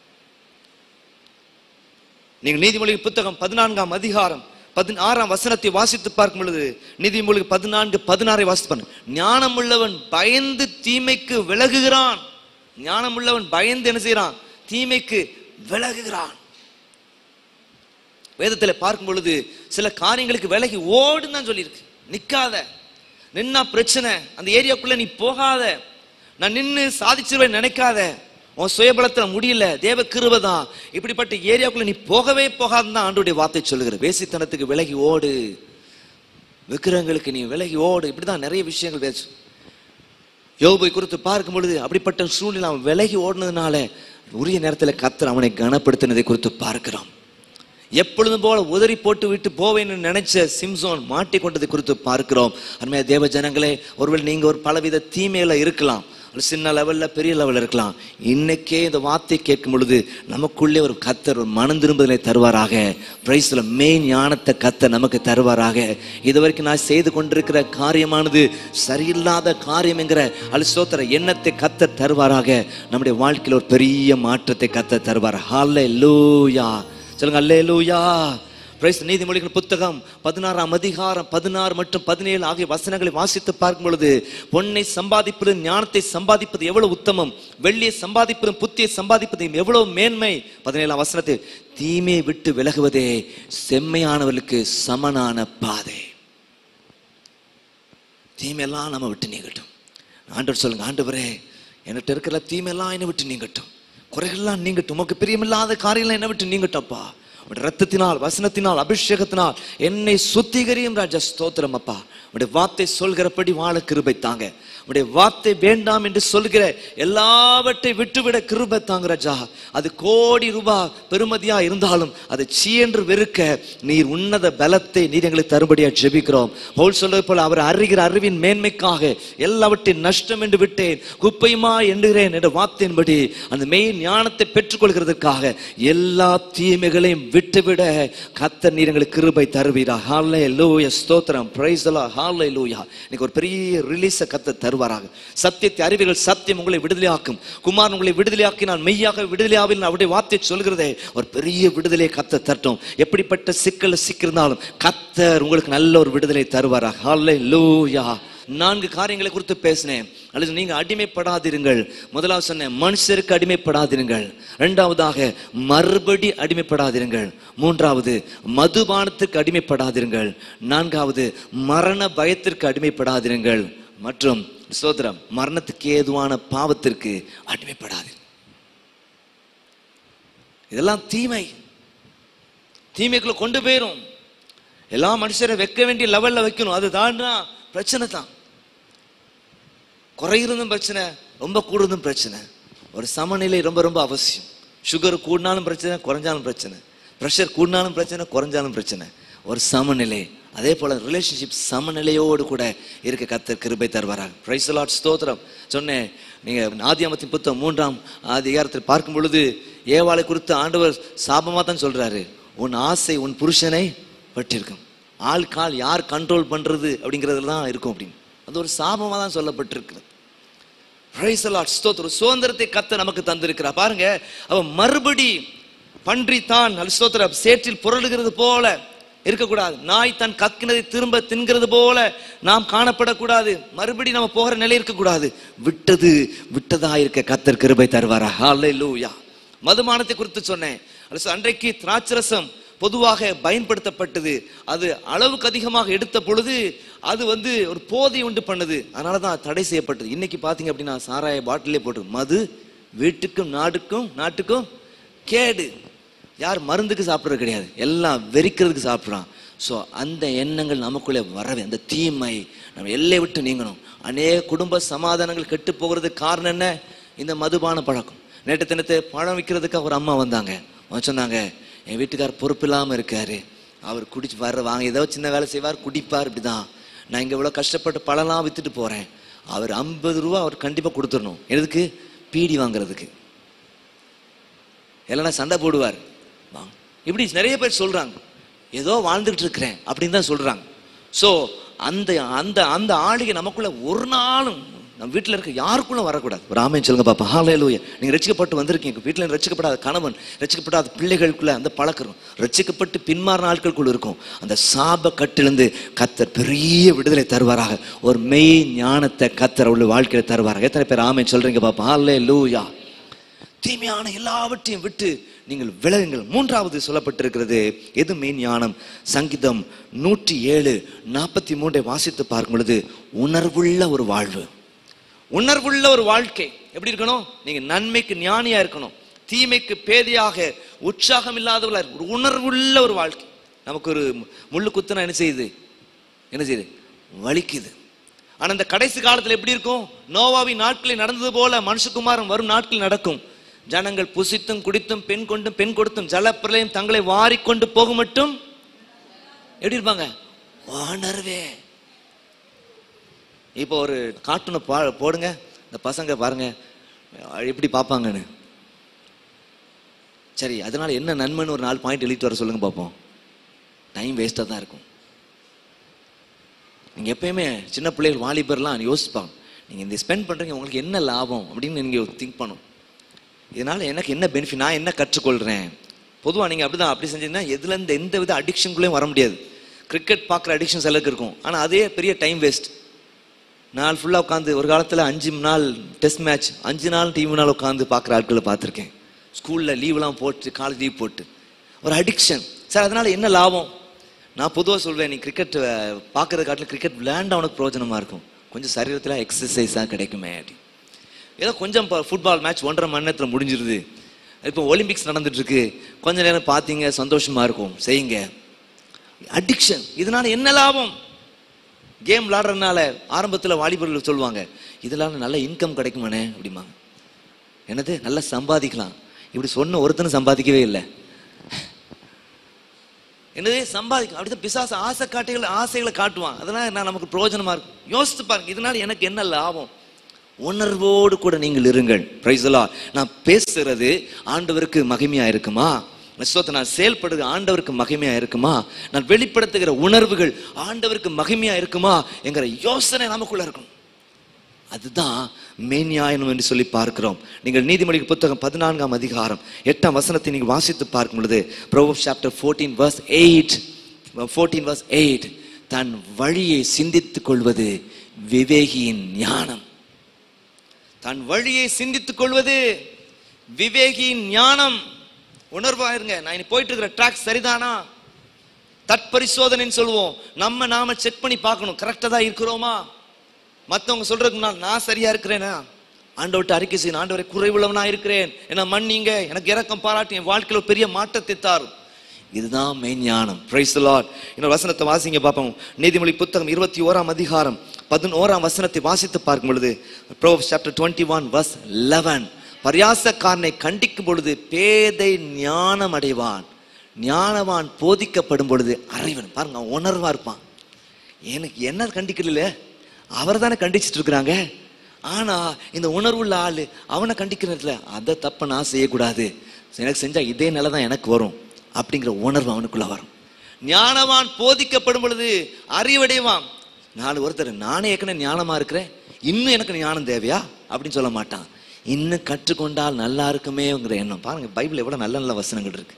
நீங்கள் நீதிமொழிகள் புத்தகம் பதினான்காம் அதிகாரம் பதினாறாம் வசனத்தை வாசித்து பார்க்கும் பொழுது நீதிமொழி பதினான்கு பதினாறை வாசித்து பாருங்க ஞானம் உள்ளவன் பயந்து தீமைக்கு விலகுகிறான் ஞானம் உள்ளவன் பயந்து என்ன செய்யறான் தீமைக்கு விலகுகிறான் வேதத்துல பார்க்கும் பொழுது சில காரியங்களுக்கு விலகி ஓடுன்னு தான் சொல்லியிருக்கு நிக்காத நின்னா பிரச்சனை அந்த ஏரியாக்குள்ள நீ போகாத நான் நின்னு சாதிச்சிருவேன் நினைக்காத உன் சுயபலத்துல முடியல தேவ கிருபை தான் இப்படிப்பட்ட ஏரியாக்குள்ள நீ போகவே போகாதுன்னு தான் ஆண்டுடைய வார்த்தை சொல்லுகிற வேசித்தனத்துக்கு விலகி ஓடு விக்கிரங்களுக்கு நீ விலகி ஓடு இப்படிதான் நிறைய விஷயங்கள் பேசும் யோபை குறித்து பார்க்கும் பொழுது அப்படிப்பட்ட சூழ்நிலை அவன் விலகி ஓடுனதுனால உரிய நேரத்தில் கத்தர் அவனை கனப்படுத்தினதை குறித்து பார்க்கிறோம் எப்பொழுதும் போல உதறி போட்டு விட்டு போவேன்னு நினைச்ச சிம்சோன் மாட்டிக்கொண்டதை குறித்து பார்க்கிறோம் அருமையா தேவ ஜனங்களே ஒருவேளை நீங்க ஒரு பலவித தீமையில இருக்கலாம் ஒரு சின்ன லெவல்ல பெரிய லெவல்ல இருக்கலாம் இன்னைக்கே இந்த வார்த்தை கேட்கும் பொழுது நமக்குள்ளே ஒரு கத்தர் ஒரு மனம் திரும்புதலை தருவாராக பிரைஸ்ல மெயின் ஞானத்தை கத்த நமக்கு தருவாராக இதுவரைக்கும் நான் செய்து கொண்டிருக்கிற காரியமானது சரியில்லாத காரியம் என்கிற அலிசோத்திர எண்ணத்தை கத்த தருவாராக நம்முடைய வாழ்க்கையில் ஒரு பெரிய மாற்றத்தை கத்த தருவார் ஹாலே லூயா சொல்லுங்க அல்லே லூயா பிரைஸ் நீதிமொழிகள் புத்தகம் பதினாறாம் அதிகாரம் பதினாறு மற்றும் பதினேழு ஆகிய வசனங்களை வாசித்து பார்க்கும் பொழுது பொன்னை சம்பாதிப்பது ஞானத்தை சம்பாதிப்பது எவ்வளவு உத்தமம் வெள்ளியை சம்பாதிப்பதும் புத்தியை சம்பாதிப்பதும் எவ்வளவு மேன்மை பதினேழாம் வசனத்தை தீமையை விட்டு விலகுவதே செம்மையானவர்களுக்கு சமனான பாதை தீமையெல்லாம் நம்ம விட்டு நீங்கட்டும் ஆண்டவர் சொல்லுங்க ஆண்டவரே என்கிட்ட இருக்கிற தீமையெல்லாம் என்னை விட்டு நீங்கட்டும் குறைகள்லாம் நீங்கட்டும் உமக்கு பிரியமில்லாத காரியம்லாம் என்னை விட்டு நீங்கட்டப்பா உடைய ரத்தத்தினால் வசனத்தினால் அபிஷேகத்தினால் என்னை சுத்திகரியும் ராஜா ஸ்தோத்திரம் அப்பா உடைய வார்த்தை சொல்கிறபடி வாழ கிருபை தாங்க உடைய வார்த்தை வேண்டாம் என்று சொல்கிற எல்லாவற்றை விட்டுவிட கிருபை தாங்க ராஜா அது கோடி ரூபாய் பெருமதியா இருந்தாலும் அதை சீயென்று வெறுக்க நீர் உன்னத பலத்தை நீர் எங்களுக்கு தரும்படியா ஜெபிக்கிறோம் பவுல் சொல்றது போல அவர் அறிகிற அறிவின் மேன்மைக்காக எல்லாவற்றையும் நஷ்டம் என்று விட்டேன் குப்பையுமா எண்ணுகிறேன் என்ற வார்த்தையின்படி அந்த மெய் ஞானத்தை பெற்றுக்கொள்கிறதுக்காக எல்லா தீமைகளையும் விட்டுவிட கத்த நீர் எங்களுக்கு கிருபை தருவீரா ஹாலே லூயா ஸ்தோத்திரம் பிரைஸ் ஹாலே லூயா இன்னைக்கு ஒரு பெரிய ரிலீஸை கத்த தருவாராக சத்தியத்தை அறிவீர்கள் சத்தியம் உங்களை விடுதலையாக்கும் குமார் உங்களை விடுதலையாக்கி நான் மெய்யாக விடுதலையாவில் அவருடைய வார்த்தை சொல்கிறதே ஒரு பெரிய விடுதலையை கத்த தரட்டும் எப்படிப்பட்ட சிக்கல் சிக்கிருந்தாலும் கத்தர் உங்களுக்கு நல்ல ஒரு விடுதலை தருவாரா ஹாலே லூயா நான்கு காரியங்களை குறித்து பேசினேன் அல்லது நீங்க அடிமைப்படாதிருங்கள் முதலாவது சொன்னேன் மனுஷருக்கு அடிமைப்படாதிருங்கள் இரண்டாவதாக மறுபடி அடிமைப்படாதிருங்கள் மூன்றாவது மதுபானத்துக்கு அடிமைப்படாதிருங்கள் நான்காவது மரண பயத்திற்கு அடிமைப்படாதிருங்கள் மற்றும் சோதரம் மரணத்துக்கு ஏதுவான பாவத்திற்கு அடிமைப்படாது இதெல்லாம் தீமை தீமைக்குள்ள கொண்டு போயிரும் எல்லா மனுஷரை வைக்க வேண்டிய லெவல்ல வைக்கணும் அது தாண்டா பிரச்சனை தான் குறையிறதும் பிரச்சனை ரொம்ப கூடுறதும் பிரச்சனை ஒரு சமநிலை ரொம்ப ரொம்ப அவசியம் சுகர் கூடினாலும் பிரச்சனை குறைஞ்சாலும் பிரச்சனை ப்ரெஷர் கூடினாலும் பிரச்சனை குறைஞ்சாலும் பிரச்சனை ஒரு சமநிலை அதே போல ரிலேஷன்ஷிப் சமநிலையோடு கூட இருக்க கத்தர் கிருபை தருவாராக பிரைஸ் லாட் ஸ்தோத்திரம் சொன்னேன் நீங்க ஆதியாமத்தின் புத்தகம் மூன்றாம் அதிகாரத்தில் பார்க்கும் பொழுது ஏவாளை குறித்து ஆண்டவர் சாபமா தான் சொல்றாரு உன் ஆசை உன் புருஷனை பற்றிருக்கும் ஆள் கால் யார் கண்ட்ரோல் பண்றது அப்படிங்கிறதுல தான் இருக்கும் அப்படின்னு அது ஒரு சாபமா தான் சொல்லப்பட்டிருக்கிறது Praise the Lord. ஸ்தோத்திரம் சுதந்திரத்தை கத்த நமக்கு தந்திருக்கிறார் பாருங்க அவன் மறுபடி பன்றி தான் அல்ல ஸ்தோத்திரம் சேற்றில் புரளுகிறது போல இருக்கக்கூடாது நாய் தன் கக்கினதை திரும்ப தின்கிறது போல நாம் காணப்படக்கூடாது மறுபடி நம்ம போகிற நிலை இருக்கக்கூடாது விட்டது விட்டதா இருக்க கத்தர் கிருபை தருவாரா ஹalleluya மதுபானத்தை குறித்து சொன்னேன் அல்ல அன்றைக்கு திராட்சரசம் பொதுவாக பயன்படுத்தப்பட்டது அது அளவுக்கு அதிகமாக எடுத்த பொழுது அது வந்து ஒரு போதை உண்டு பண்ணுது அதனால தான் தடை செய்யப்பட்டது இன்னைக்கு பார்த்தீங்க அப்படின்னா சாராய பாட்டிலே போட்டு மது வீட்டுக்கும் நாடுக்கும் நாட்டுக்கும் கேடு யார் மருந்துக்கு சாப்பிட்றது கிடையாது எல்லாம் வெறிக்கிறதுக்கு சாப்பிட்றான் ஸோ அந்த எண்ணங்கள் நமக்குள்ளே வரவே அந்த தீமை நம்ம எல்லை விட்டு நீங்கணும் அநேக குடும்ப சமாதானங்கள் கெட்டு போகிறதுக்கு காரணம் என்ன இந்த மதுபான பழக்கம் நேற்று தினத்தை பழம் விற்கிறதுக்கு ஒரு அம்மா வந்தாங்க அவங்க சொன்னாங்க என் வீட்டுக்கார் பொறுப்பு இல்லாமல் இருக்காரு அவர் குடிச்சு வர்ற வாங்க ஏதோ சின்ன வேலை செய்வார் குடிப்பார் இப்படிதான் நான் இங்கே இவ்வளோ கஷ்டப்பட்டு பழம்லாம் வித்துட்டு போகிறேன் அவர் ஐம்பது ரூபா அவர் கண்டிப்பாக கொடுத்துடணும் எதுக்கு பீடி வாங்குறதுக்கு இல்லைன்னா சண்டை போடுவார் வாங்க இப்படி நிறைய பேர் சொல்றாங்க ஏதோ வாழ்ந்துகிட்டு இருக்கிறேன் அப்படின்னு தான் சொல்றாங்க ஸோ அந்த அந்த அந்த ஆளுகை நமக்குள்ள ஒரு நாளும் நம்ம வீட்டில் இருக்க யாருக்குள்ள வரக்கூடாது ஒரு ஆமைன்னு சொல்லுங்க பாப்பா ஹalleluya நீங்க ரட்சிக்கப்பட்டு வந்திருக்கீங்க வீட்டில் ரட்சிக்கப்படாத கணவன் ரட்சிக்கப்படாத பிள்ளைகளுக்குள்ள அந்த பழக்கம் ரட்சிக்கப்பட்டு பின்மாறின ஆட்களுக்குள்ள இருக்கும் அந்த சாப கட்டிலிருந்து கத்தர் பெரிய விடுதலை தருவாராக ஒரு மெய் ஞானத்தை கத்தர் உள்ள வாழ்க்கையில தருவாராக எத்தனை பேர் ஆமைன்னு சொல்றீங்க பாப்பா ஹalleluya தீமையான எல்லாவற்றையும் விட்டு நீங்கள் விலகுங்கள் மூன்றாவது சொல்லப்பட்டிருக்கிறது எது மெயின் ஞானம் சங்கீதம் நூற்றி ஏழு நாற்பத்தி மூன்றை வாசித்து பார்க்கும் பொழுது உணர்வுள்ள ஒரு வாழ்வு உணர்வுள்ள ஒரு வாழ்க்கை எப்படி இருக்கணும் நீங்க நன்மைக்கு ஞானியா இருக்கணும் தீமைக்கு பேதியாக உற்சாகம் இல்லாதவள ஒரு உணர்வுள்ள ஒரு வாழ்க்கை நமக்கு ஒரு முள்ளு குத்துனா என்ன செய்யுது என்ன செய்யுது வலிக்குது ஆனா இந்த கடைசி காலத்துல எப்படி இருக்கும் நோவாவின் நாட்களில் நடந்தது போல மனுஷகுமாரன் வரும் நாட்களில் நடக்கும் ஜனங்கள் புசித்தும் குடித்தும் பெண் கொண்டும் பெண் கொடுத்தும் ஜலப்பிரளையும் தங்களை வாரிக்கொண்டு போக மட்டும் எப்படி இருப்பாங்க வானர்வே இப்போ ஒரு கார்ட்டூனை பா போடுங்க இந்த பசங்க பாருங்க எப்படி பார்ப்பாங்கன்னு சரி அதனால என்ன நன்மைன்னு ஒரு நாலு பாயிண்ட் எழுதிட்டு வர சொல்லுங்க பார்ப்போம் டைம் வேஸ்ட்டாக தான் இருக்கும் நீங்கள் எப்பயுமே சின்ன பிள்ளைகள் வாலிபர்லாம் யோசிப்பாங்க நீங்கள் இந்த ஸ்பெண்ட் பண்ணுறீங்க உங்களுக்கு என்ன லாபம் அப்படின்னு நீங்கள் திங்க் பண்ணும் இதனால எனக்கு என்ன பெனிஃபிட் நான் என்ன கற்றுக்கொள்கிறேன் பொதுவாக நீங்கள் அப்படி தான் அப்படி செஞ்சீங்கன்னா எதுல இருந்து எந்த வித அடிக்ஷனுக்குள்ளேயும் வர முடியாது கிரிக்கெட் பார்க்குற அடிக்ஷன் சிலருக்கு இருக்கும் ஆனால் அதே பெரிய டைம் வேஸ்ட் நாள் ஃபுல்லாக உட்காந்து ஒரு காலத்தில் அஞ்சு நாள் டெஸ்ட் மேட்ச் அஞ்சு நாள் டீம் நாள் உட்காந்து பார்க்குற ஆட்களை பார்த்துருக்கேன் ஸ்கூலில் லீவ்லாம் போட்டு காலேஜ் லீவ் போட்டு ஒரு அடிக்ஷன் சார் அதனால் என்ன லாபம் நான் பொதுவாக சொல்வேன் நீ கிரிக்கெட் பார்க்குறது காட்டிலும் கிரிக்கெட் விளையாண்ட உனக்கு பிரயோஜனமாக இருக்கும் கொஞ்சம் சரீரத்தில் எக்ஸசைஸாக கிடைக்குமே அப்படி ஏதோ கொஞ்சம் ஃபுட்பால் மேட்ச் ஒன்றரை மணி நேரத்தில் முடிஞ்சிருது இப்போ ஒலிம்பிக்ஸ் நடந்துட்டு இருக்கு கொஞ்ச நேரம் பார்த்தீங்க சந்தோஷமா இருக்கும் செய்யுங்க அடிக்ஷன் இதனால என்ன லாபம் கேம் விளாடுறதுனால ஆரம்பத்தில் வாலிபர்கள் சொல்லுவாங்க இதனால நல்ல இன்கம் கிடைக்குமானே அப்படிம்பாங்க என்னது நல்லா சம்பாதிக்கலாம் இப்படி சொன்ன ஒருத்தனும் சம்பாதிக்கவே இல்லை என்னது சம்பாதிக்கும் அப்படிதான் பிசாசு ஆசை காட்டுகள் ஆசைகளை காட்டுவான் அதெல்லாம் நான் நமக்கு பிரயோஜனமா இருக்கும் யோசித்து பாருங்க இதனால எனக்கு என்ன லாபம் உணர்வோடு கூட நீங்கள் இருங்கள் பிரைசலா நான் பேசுறது ஆண்டவருக்கு மகிமையா இருக்குமா நிச்சயத்தை நான் செயல்படுறது ஆண்டவருக்கு மகிமையா இருக்குமா நான் வெளிப்படுத்துகிற உணர்வுகள் ஆண்டவருக்கு மகிமையா இருக்குமா என்கிற யோசனை நமக்குள்ள இருக்கும் அதுதான் மெய்ஞானம் என்று சொல்லி பார்க்கிறோம் நீங்கள் நீதிமொழி புத்தகம் பதினான்காம் அதிகாரம் எட்டாம் வசனத்தை நீங்கள் வாசித்து பார்க்கும் பொழுது proverb chapter fourteen verse eight fourteen verse eight தன் வழியை சிந்தித்துக் கொள்வது விவேகியின் ஞானம் தன் வழியை சிந்தித்துக் கொள்வது விவேகியின் ஞானம் உணர்வா இருங்க நான் இனி போயிட்டு இருக்கிற ட்ராக் சரிதானா தற்பரிசோதனைன்னு சொல்லுவோம் நம்ம நாம செக் பண்ணி பார்க்கணும் கரெக்டா தான் இருக்கிறோமா மத்தவங்க சொல்றதுக்கு முன்னால் நான் சரியா இருக்கிறேனா ஆண்டவர்கிட்ட அறிக்கை செய்யணும் ஆண்டவரை குறைவுள்ளவனா இருக்கிறேன் என்ன மன்னிங்க எனக்கு இறக்கம் பாராட்டி என் வாழ்க்கையில ஒரு பெரிய மாற்றத்தை தாரும் இதுதான் மெய்ஞானம் பிரைஸ் லார்ட் இன்னொரு வசனத்தை வாசிங்க பார்ப்போம் நீதிமொழி புத்தகம் இருபத்தி ஓராம் அதிகாரம் பதினோராம் வசனத்தை வாசித்து பார்க்கும் பொழுது prove chapter twenty one verse eleven பரியாசக்காரனை கண்டிக்கும் பொழுது பேதை ஞானம் அடைவான் ஞானவான் போதிக்கப்படும் பொழுது அறிவன் பாருங்க அவன் உணர்வா இருப்பான் எனக்கு என்ன கண்டிக்கல அவர் தானே கண்டிச்சிட்டு இருக்கிறாங்க ஆனா இந்த உணர்வுள்ள ஆளு அவனை கண்டிக்கிறதுல அதை தப்ப நான் செய்யக்கூடாது எனக்கு செஞ்சா இதே நிலை தான் எனக்கு வரும் அப்படிங்கிற உணர்வு அவனுக்குள்ள வரும் ஞானவான் போதிக்கப்படும் பொழுது அறிவடைவான் நாலு ஒருத்தர் நானே ஏற்கனவே ஞானமா இருக்கிறேன் இன்னும் எனக்கு ஞானம் தேவையா அப்படின்னு சொல்ல மாட்டான் இன்னும் கற்றுக்கொண்டால் நல்லா இருக்குமேங்கிற எண்ணம் பாருங்க பைபிள் எவ்வளவு நல்ல நல்ல வசனங்கள் இருக்கு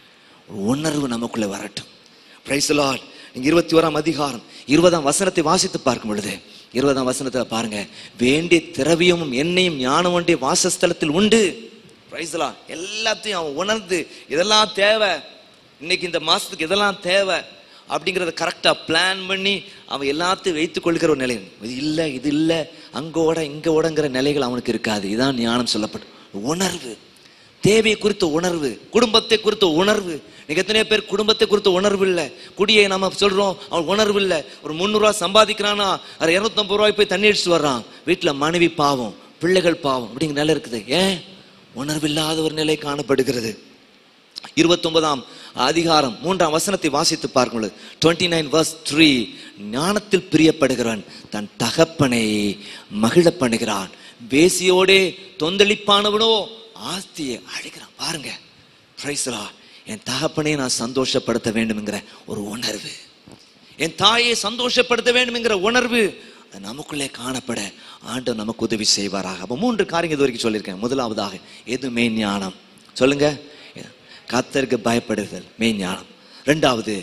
ஒரு உணர்வு நமக்குள்ள வரட்டும் பிரைஸ் லார்ட் நீங்க இருபத்தி ஓராம் அதிகாரம் இருபதாம் வசனத்தை வாசித்து பார்க்கும் பொழுது இருபதாம் வசனத்துல பாருங்க வேண்டிய திரவியமும் எண்ணெயும் ஞானம் ஒன்றிய வாசஸ்தலத்தில் உண்டு பிரைஸ் எல்லாத்தையும் அவன் உணர்ந்து இதெல்லாம் தேவை இன்னைக்கு இந்த மாசத்துக்கு இதெல்லாம் தேவை அப்படிங்கிறத கரெக்டா பிளான் பண்ணி அவன் எல்லாத்தையும் வைத்துக் கொள்கிற ஒரு நிலை இது இல்லை இது இல்லை அங்கோட இங்க ஓடங்கிற நிலைகள் அவனுக்கு இருக்காது இதான் ஞானம் சொல்லப்படும் உணர்வு தேவையை குறித்த உணர்வு குடும்பத்தை குறித்த உணர்வு நீங்க எத்தனை பேர் குடும்பத்தை குறித்த உணர்வு இல்லை குடியை நம்ம சொல்றோம் அவன் உணர்வு இல்லை ஒரு முந்நூறுரூவா சம்பாதிக்கிறானா அது இரநூத்தம்பது ரூபாய் போய் தண்ணி அடிச்சுட்டு வர்றான் வீட்டுல மனைவி பாவம் பிள்ளைகள் பாவம் அப்படிங்கிற நிலை இருக்குது ஏன் உணர்வில்லாத ஒரு நிலை காணப்படுகிறது இருபத்தொன்பதாம் அதிகாரம் மூன்றாம் வசனத்தை வாசித்து பார்க்கும்பொழுது டுவெண்ட்டி நைன் வர்ஸ் த்ரீ ஞானத்தில் பிரியப்படுகிறவன் தன் தகப்பனை மகிழ பண்ணுகிறான் பேசியோடே தொந்தளிப்பானவனோ ஆஸ்தியை அழிக்கிறான் பாருங்க Praise the Lord. என் தகப்பனை நான் சந்தோஷப்படுத்த வேண்டும்ங்கிற ஒரு உணர்வு என் தாயை சந்தோஷப்படுத்த வேண்டும்ங்கிற உணர்வு அது நமக்குள்ளே காணப்பட ஆண்டவர் நமக்கு உதவி செய்வாராக அப்போ மூன்று காரியங்கள் இது வரைக்கும் சொல்லியிருக்கேன் முதலாவதாக எது மெய் ஞானம் சொல்லுங்க கத்தருக்கு பயப்படுதல் மெய் ஞானம் ரெண்டாவது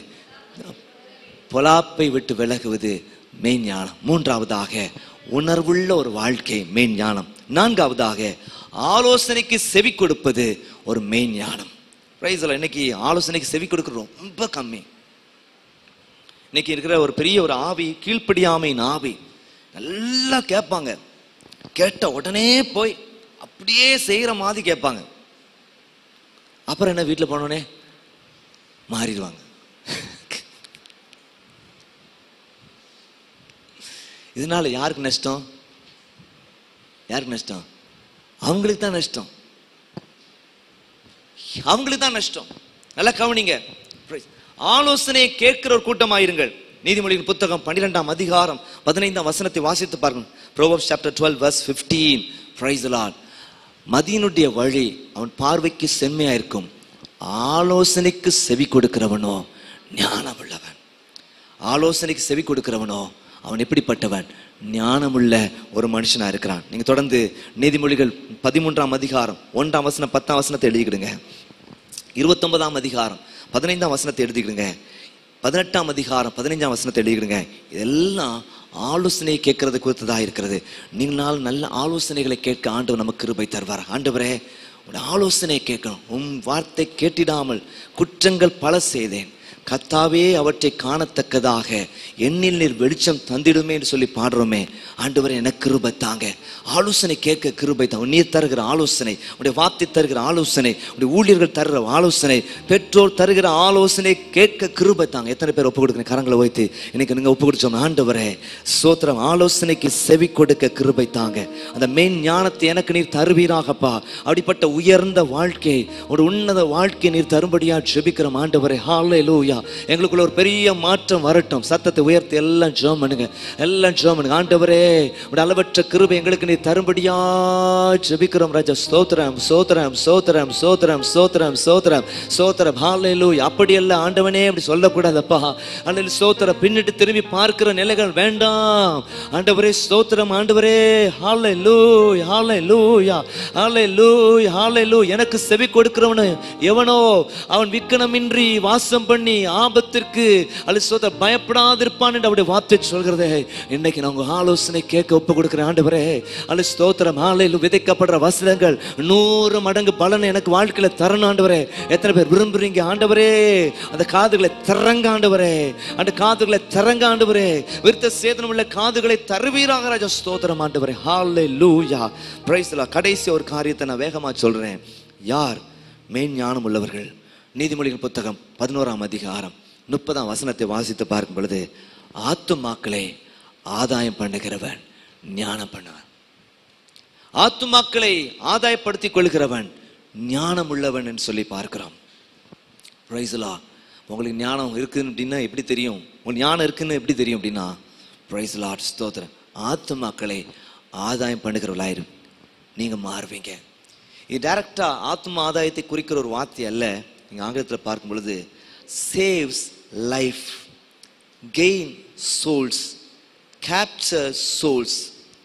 பொலாப்பை விட்டு விலகுவது மெய் ஞானம் மூன்றாவதாக உணர்வுள்ள ஒரு வாழ்க்கை மெய் ஞானம் நான்காவதாக ஆலோசனைக்கு செவி கொடுப்பது ஒரு மெய் ஞானம் பிரைஸ்ல இன்னைக்கு ஆலோசனைக்கு செவி கொடுக்கிறது ரொம்ப கம்மி இன்னைக்கு இருக்கிற ஒரு பெரிய ஒரு ஆவி கீழ்ப்படியாமையின் ஆவி நல்லா கேட்பாங்க கேட்ட உடனே போய் அப்படியே செய்யற மாதிரி கேட்பாங்க அப்புறம் என்ன வீட்டில் போனோடனே மாறிடுவாங்க இதனால யாருக்கு நஷ்டம் யாருக்கு நஷ்டம் அவங்களுக்கு தான் நஷ்டம் அவங்களுக்கு தான் நஷ்டம் நல்லா கவனிங்க Praise. ஆலோசனையை கேட்கிற ஒரு கூட்டமாயிருங்கள் நீதிமொழியின் புத்தகம் பன்னிரெண்டாம் அதிகாரம் பதினைந்தாம் வசனத்தை வாசித்து பாருங்க proverbs chapter twelve verse fifteen praise Lord மதியனுடைய வழி அவன் பார்வைக்கு செம்மையா இருக்கும் ஆலோசனைக்கு செவி கொடுக்கிறவனோ ஞானம் உள்ளவன் ஆலோசனைக்கு செவி கொடுக்கிறவனோ அவன் எப்படிப்பட்டவன் ஞானமுள்ள ஒரு மனுஷனா இருக்கிறான் நீங்க தொடர்ந்து நீதிமொழிகள் பதிமூன்றாம் அதிகாரம் ஒன்றாம் வசனம் பத்தாம் வசனத்தை எழுதிக்கிடுங்க இருபத்தொன்பதாம் அதிகாரம் பதினைந்தாம் வசனத்தை எழுதிக்கிடுங்க பதினெட்டாம் அதிகாரம் பதினைஞ்சாம் வசனத்தை எழுதிக்கிடுங்க இதெல்லாம் ஆலோசனை கேட்கறது குறித்ததாக இருக்கிறது நீங்களால் நல்ல ஆலோசனைகளை கேட்க ஆண்டவர் நமக்கு கிருபை தருவார் ஆண்டவரே உன் ஆலோசனை கேட்கணும் உன் வார்த்தை கேட்டிடாமல் குற்றங்கள் பல செய்தேன் கத்தாவே அவற்றை காணத்தக்கதாக எண்ணில் நீர் வெளிச்சம் தந்திடுமே என்று சொல்லி பாடுறோமே ஆண்டவரே எனக்கு கிருபை தாங்க ஆலோசனை கேட்க கிருபை தான் நீர் தருகிற ஆலோசனை உடைய வார்த்தை தருகிற ஆலோசனை உடைய ஊழியர்கள் தருகிற ஆலோசனை பெற்றோர் தருகிற ஆலோசனை கேட்க கிருபை தாங்க எத்தனை பேர் ஒப்பு கொடுக்குறேன் கரங்களை வைத்து இன்னைக்கு நீங்க ஒப்பு கொடுத்தோம் ஆண்டவரே சோத்திரம் ஆலோசனைக்கு செவி கொடுக்க கிருபை தாங்க அந்த மெயின் ஞானத்தை எனக்கு நீர் தருவீராகப்பா அப்படிப்பட்ட உயர்ந்த வாழ்க்கை ஒரு உன்னத வாழ்க்கை நீர் தரும்படியா ஜெபிக்கிறோம் ஆண்டவரே ஹாலே லூயா எங்களுக்குள்ள ஒரு பெரிய மாற்றம் வரட்டும் சத்தத்தை உயர்த்தி எல்லாம் ஜெபம் பண்ணுங்க எல்லாம் ஜெபம் பண்ணுங்க ஆண்டவரே உடைய அளவற்ற கிருபை எங்களுக்கு நீ தரும்படியா ஜெபிக்கிறோம் ராஜா ஸ்தோத்திரம் ஸ்தோத்திரம் ஸ்தோத்திரம் ஸ்தோத்திரம் ஸ்தோத்திரம் ஸ்தோத்திரம் ஸ்தோத்திரம் ஹாலே லூயா அப்படி அல்ல ஆண்டவனே அப்படி சொல்லக்கூடாதப்பா அன்னையில் ஸ்தோத்திரம் பின்னிட்டு திரும்பி பார்க்கிற நிலைகள் வேண்டாம் ஆண்டவரே ஸ்தோத்திரம் ஆண்டவரே ஹாலே லூய் ஹாலே லூயா ஹாலே லூய் ஹாலே லூ எனக்கு செவி கொடுக்கிறவனு எவனோ அவன் விக்கனமின்றி வாசம் பண்ணி ஆபத்திற்கு அல்லது சோத பயப்படாதிருப்பான் என்று அவருடைய வார்த்தை சொல்கிறதே இன்னைக்கு நான் உங்க ஆலோசனை கேட்க ஒப்பு கொடுக்கிறேன் ஆண்டவரே அல்ல ஸ்தோத்திரம் ஆலையில் விதைக்கப்படுற வசனங்கள் நூறு மடங்கு பலன் எனக்கு வாழ்க்கையில தரணும் ஆண்டவரே எத்தனை பேர் விரும்புறீங்க ஆண்டவரே அந்த காதுகளை திறங்க ஆண்டவரே அந்த காதுகளை திறங்க ஆண்டவரே விருத்த சேதனம் உள்ள காதுகளை தருவீராக ராஜா ஸ்தோத்திரம் ஆண்டவரே ஹாலே லூயா பிரைஸ்லா கடைசி ஒரு காரியத்தை நான் வேகமா சொல்றேன் யார் மெயின் ஞானம் உள்ளவர்கள் நீதிமொழிகள் புத்தகம் பதினோராம் அதிகாரம் முப்பதாம் வசனத்தை வாசித்து பார்க்கும் பொழுது ஆத்துமாக்களை ஆதாயம் பண்ணுகிறவன் ஞானம் பண்ணுவன் ஆத்துமாக்களை ஆதாயப்படுத்திக் கொள்கிறவன் ஞானம் உள்ளவன் என்று சொல்லி பார்க்கிறோம் பிரைஸ்லா உங்களுக்கு ஞானம் இருக்குன்னு அப்படின்னா எப்படி தெரியும் உங்களுக்கு ஞானம் இருக்குன்னு எப்படி தெரியும் அப்படின்னா பிரைஸ் லாட் ஸ்தோத்திரம் ஆத்துமாக்களை ஆதாயம் பண்ணுகிறவர்களாயிரு நீங்கள் மாறுவீங்க இது டைரக்டாக ஆத்ம ஆதாயத்தை குறிக்கிற ஒரு வார்த்தை அல்ல நீங்கள் ஆங்கிலத்தில் பார்க்கும் பொழுது saves life gain souls capture souls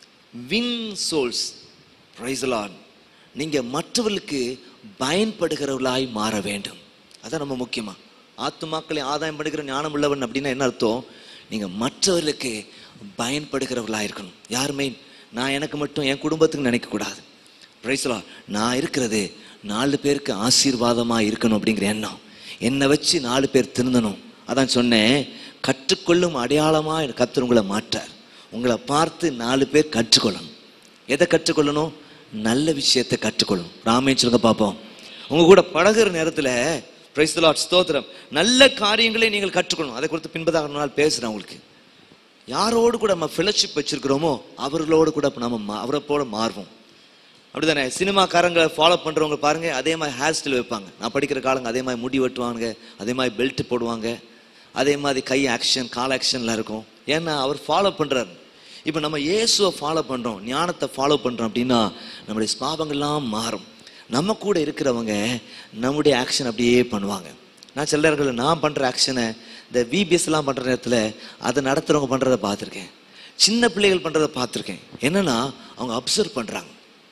win souls பிரைஸ்லான் நீங்கள் மற்றவர்களுக்கு பயன்படுகிறவர்களாய் மாற வேண்டும் அதான் ரொம்ப முக்கியமா ஆத்துமாக்களை ஆதாயம் படுகிற ஞானம் உள்ளவன் அப்படின்னா என்ன அர்த்தம் நீங்கள் மற்றவர்களுக்கு பயன்படுகிறவர்களாக இருக்கணும் யாருமே நான் எனக்கு மட்டும் என் குடும்பத்துக்கு நினைக்கக்கூடாது பிரைஸ்லா நான் இருக்கிறது நாலு பேருக்கு ஆசீர்வாதமாக இருக்கணும் அப்படிங்கிற எண்ணம் என்னை வச்சு நாலு பேர் திருந்தணும் அதான் சொன்னேன் கற்றுக்கொள்ளும் அடையாளமாக கத்தர் உங்களை மாற்றார் உங்களை பார்த்து நாலு பேர் கற்றுக்கொள்ளணும் எதை கற்றுக்கொள்ளணும் நல்ல விஷயத்தை கற்றுக்கொள்ளணும் ராமே சொல்லுங்க பார்ப்போம் உங்க கூட பழகுற நேரத்தில் பிரைஸ் லார்ட் ஸ்தோத்திரம் நல்ல காரியங்களை நீங்கள் கற்றுக்கணும் அதை குறித்து பின்பதாக ஒரு நாள் பேசுகிறேன் உங்களுக்கு யாரோடு கூட நம்ம ஃபெலோஷிப் வச்சிருக்கிறோமோ அவர்களோடு கூட நம்ம மா- அவரை போல மாறுவோம் அப்படிதானே சினிமாக்காரங்களை ஃபாலோ பண்றவங்க பாருங்க அதே மாதிரி ஹேர் ஸ்டைல் வைப்பாங்க நான் படிக்கிற காலங்க அதே மாதிரி முடி வெட்டுவாங்க அதே மாதிரி பெல்ட் போடுவாங்க அதே மாதிரி கை ஆக்ஷன் கால் ஆக்ஷன்லாம் இருக்கும் ஏன்னா அவர் ஃபாலோ பண்றாரு இப்போ நம்ம இயேசுவை ஃபாலோ பண்றோம் ஞானத்தை ஃபாலோ பண்றோம் அப்படின்னா நம்முடைய ஸ்பாவங்கள்லாம் மாறும் நம்ம கூட இருக்கிறவங்க நம்முடைய ஆக்ஷன் அப்படியே பண்ணுவாங்க நான் சில நேரங்களில் நான் பண்ற ஆக்ஷனை இந்த VBS எல்லாம் பண்ற நேரத்தில் அதை நடத்துறவங்க பண்றதை பார்த்துருக்கேன் சின்ன பிள்ளைகள் பண்றதை பார்த்துருக்கேன் என்னன்னா அவங்க அப்சர்வ் பண்றாங்க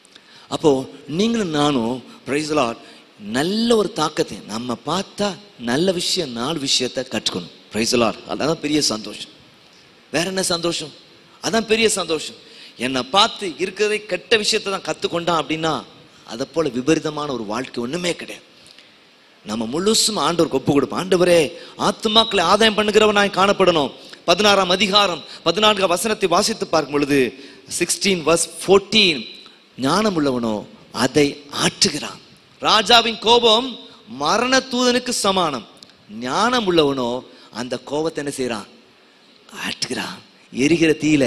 அப்போ நீங்களும் நானும் பிரைஸ் லார்ட் நல்ல ஒரு தாக்கத்தை நம்ம பார்த்தா நல்ல விஷயம் நாலு விஷயத்தை கற்றுக்கணும் பிரைஸ் லார்ட் அதான் பெரிய சந்தோஷம் வேற என்ன சந்தோஷம் அதான் பெரிய சந்தோஷம் என்னை பார்த்து இருக்கிறதை கெட்ட விஷயத்தை தான் கற்றுக்கொண்டான் அப்படின்னா அதை போல விபரீதமான ஒரு வாழ்க்கை ஒண்ணுமே கிடையாது நம்ம முழுசும் ஆண்டவருக்கு ஒப்பு கொடுப்போம் ஆண்டவரே ஆத்துமாக்களை ஆதாயம் பண்ணுகிறவனாய் காணப்படணும் பதினாறாம் அதிகாரம் பதினான்காம் வசனத்தை வாசித்து பார்க்கும் பொழுது சிக்ஸ்டீன் வர்ஸ் ஃபோர்டீன் ஞானம் உள்ளவனோ அதை ஆற்றுகிறான் ராஜாவின் கோபம் மரண தூதனுக்கு சமானம் ஞானம் உள்ளவனோ அந்த கோபத்தை என்ன செய்றான் ஆற்றுகிறான் எரிகிற தீயில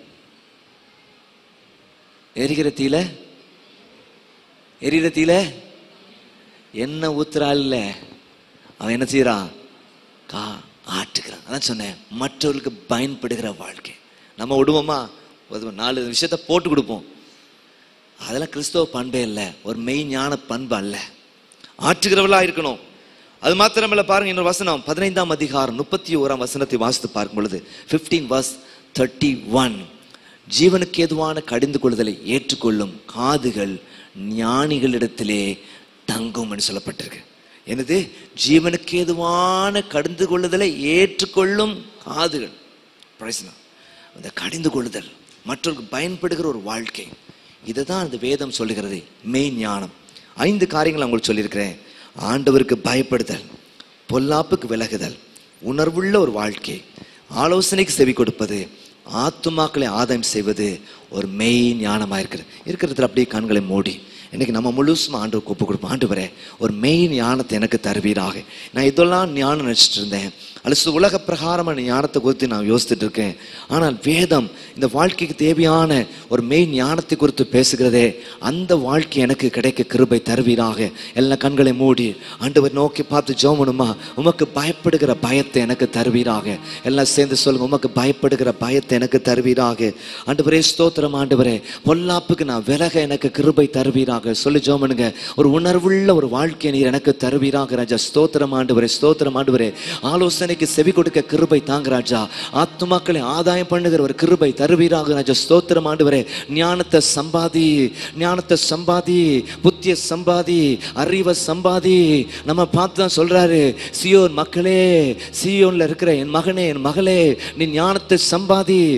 எரிகிற தீயில எரிகிற தீயில என்ன ஊத்துறாள் இல்ல அவன் என்ன செய்யறான் கா ஆட்டுக்கிறான் அதான் சொன்னேன் மற்றவர்களுக்கு பயன்படுகிற வாழ்க்கை நம்ம விடுவோமா ஒரு நாலு விஷயத்த போட்டு கொடுப்போம் அதெல்லாம் கிறிஸ்தவ பண்பே இல்லை ஒரு மெய் ஞான பண்பு அல்ல ஆற்றுகிறவளா இருக்கணும் அது மாத்திரமல்ல பாருங்க இன்னொரு வசனம் பதினைந்தாம் அதிகாரம் முப்பத்தி ஓராம் வசனத்தை வாசித்து பார்க்கும் பொழுது பிப்டீன் வர்ஸ் தேர்ட்டி ஒன் ஜீவனுக்கு ஏதுவான கடிந்து கொள்ளுதலை ஏற்றுக்கொள்ளும் காதுகள் ஞானிகளிடத்திலே தங்கும் என்று சொல்லப்பட்டிருக்கு என்னது ஜீவனுக்கு ஏதுவான கடிந்து கொள்ளுதலை ஏற்றுக்கொள்ளும் காதுகள் Praise the Lord. அந்த கடிந்து கொள்ளுதல் மற்றவர்களுக்கு பயன்படுகிற ஒரு வாழ்க்கை இதுதான் அந்த வேதம் சொல்லுகிறது மெய் ஞானம் ஐந்து காரியங்கள் உங்களுக்கு சொல்லியிருக்கிறேன் ஆண்டவருக்கு பயப்படுதல் பொல்லாப்புக்கு விலகுதல் உணர்வுள்ள ஒரு வாழ்க்கை ஆலோசனைக்கு செவி கொடுப்பது ஆத்துமாக்களை ஆதாயம் செய்வது ஒரு மெய் ஞானமாக இருக்கிறது இருக்கிறதுல அப்படியே கண்களை மூடி இன்னைக்கு நம்ம முழுசும் ஆண்டவருக்கு ஒப்பு கொடுப்போம் ஆண்டவரே ஒரு மெய் ஞானத்தை எனக்கு தருவீராக நான் இதெல்லாம் ஞானம் நினச்சிட்டு இருந்தேன் அல்லது உலக பிரகாரமான ஞானத்தை குறித்து நான் யோசித்துட்டு இருக்கேன் ஆனால் வேதம் இந்த வாழ்க்கைக்கு தேவையான ஒரு மெய் ஞானத்தை குறித்து பேசுகிறதே அந்த வாழ்க்கை எனக்கு கிடைக்க கிருபை தருவீராக எல்லா கண்களை மூடி ஆண்டவர் நோக்கி பார்த்து ஜோமனுமா உமக்கு பயப்படுகிற பயத்தை எனக்கு தருவீராக எல்லாம் சேர்ந்து சொல்லுங்க உமக்கு பயப்படுகிற பயத்தை எனக்கு தருவீராக ஆண்டவரே ஸ்தோத்திரம் ஆண்டவரே பொல்லாப்புக்கு நான் விலக எனக்கு கிருபை தருவீராக சொல்லி ஜோமனுங்க ஒரு உணர்வுள்ள ஒரு வாழ்க்கை நீர் எனக்கு தருவீராக ராஜா ஸ்தோத்திரம் ஆண்டவரே ஸ்தோத்திரம் ஆண்டவரே ஆலோசனைக்கு செவி கொடுக்க கிருபை தாங்க ராஜா ஆத்துமாக்களை ஆதாயம் பண்ணுகிற ஒரு கிருபை தருவீராக ராஜா ஸ்தோத்திரம் ஆண்டவரே ஞானத்தை சம்பாதி ஞானத்தை சம்பாதி புத்திய சம்பாதி அறிவை சம்பாதி நம்ம பார்த்து தான் சொல்றாரு சியோன் மக்களே சியோன்ல இருக்கிற என் மகனே என் மகளே நீ ஞானத்தை சம்பாதி புத்திய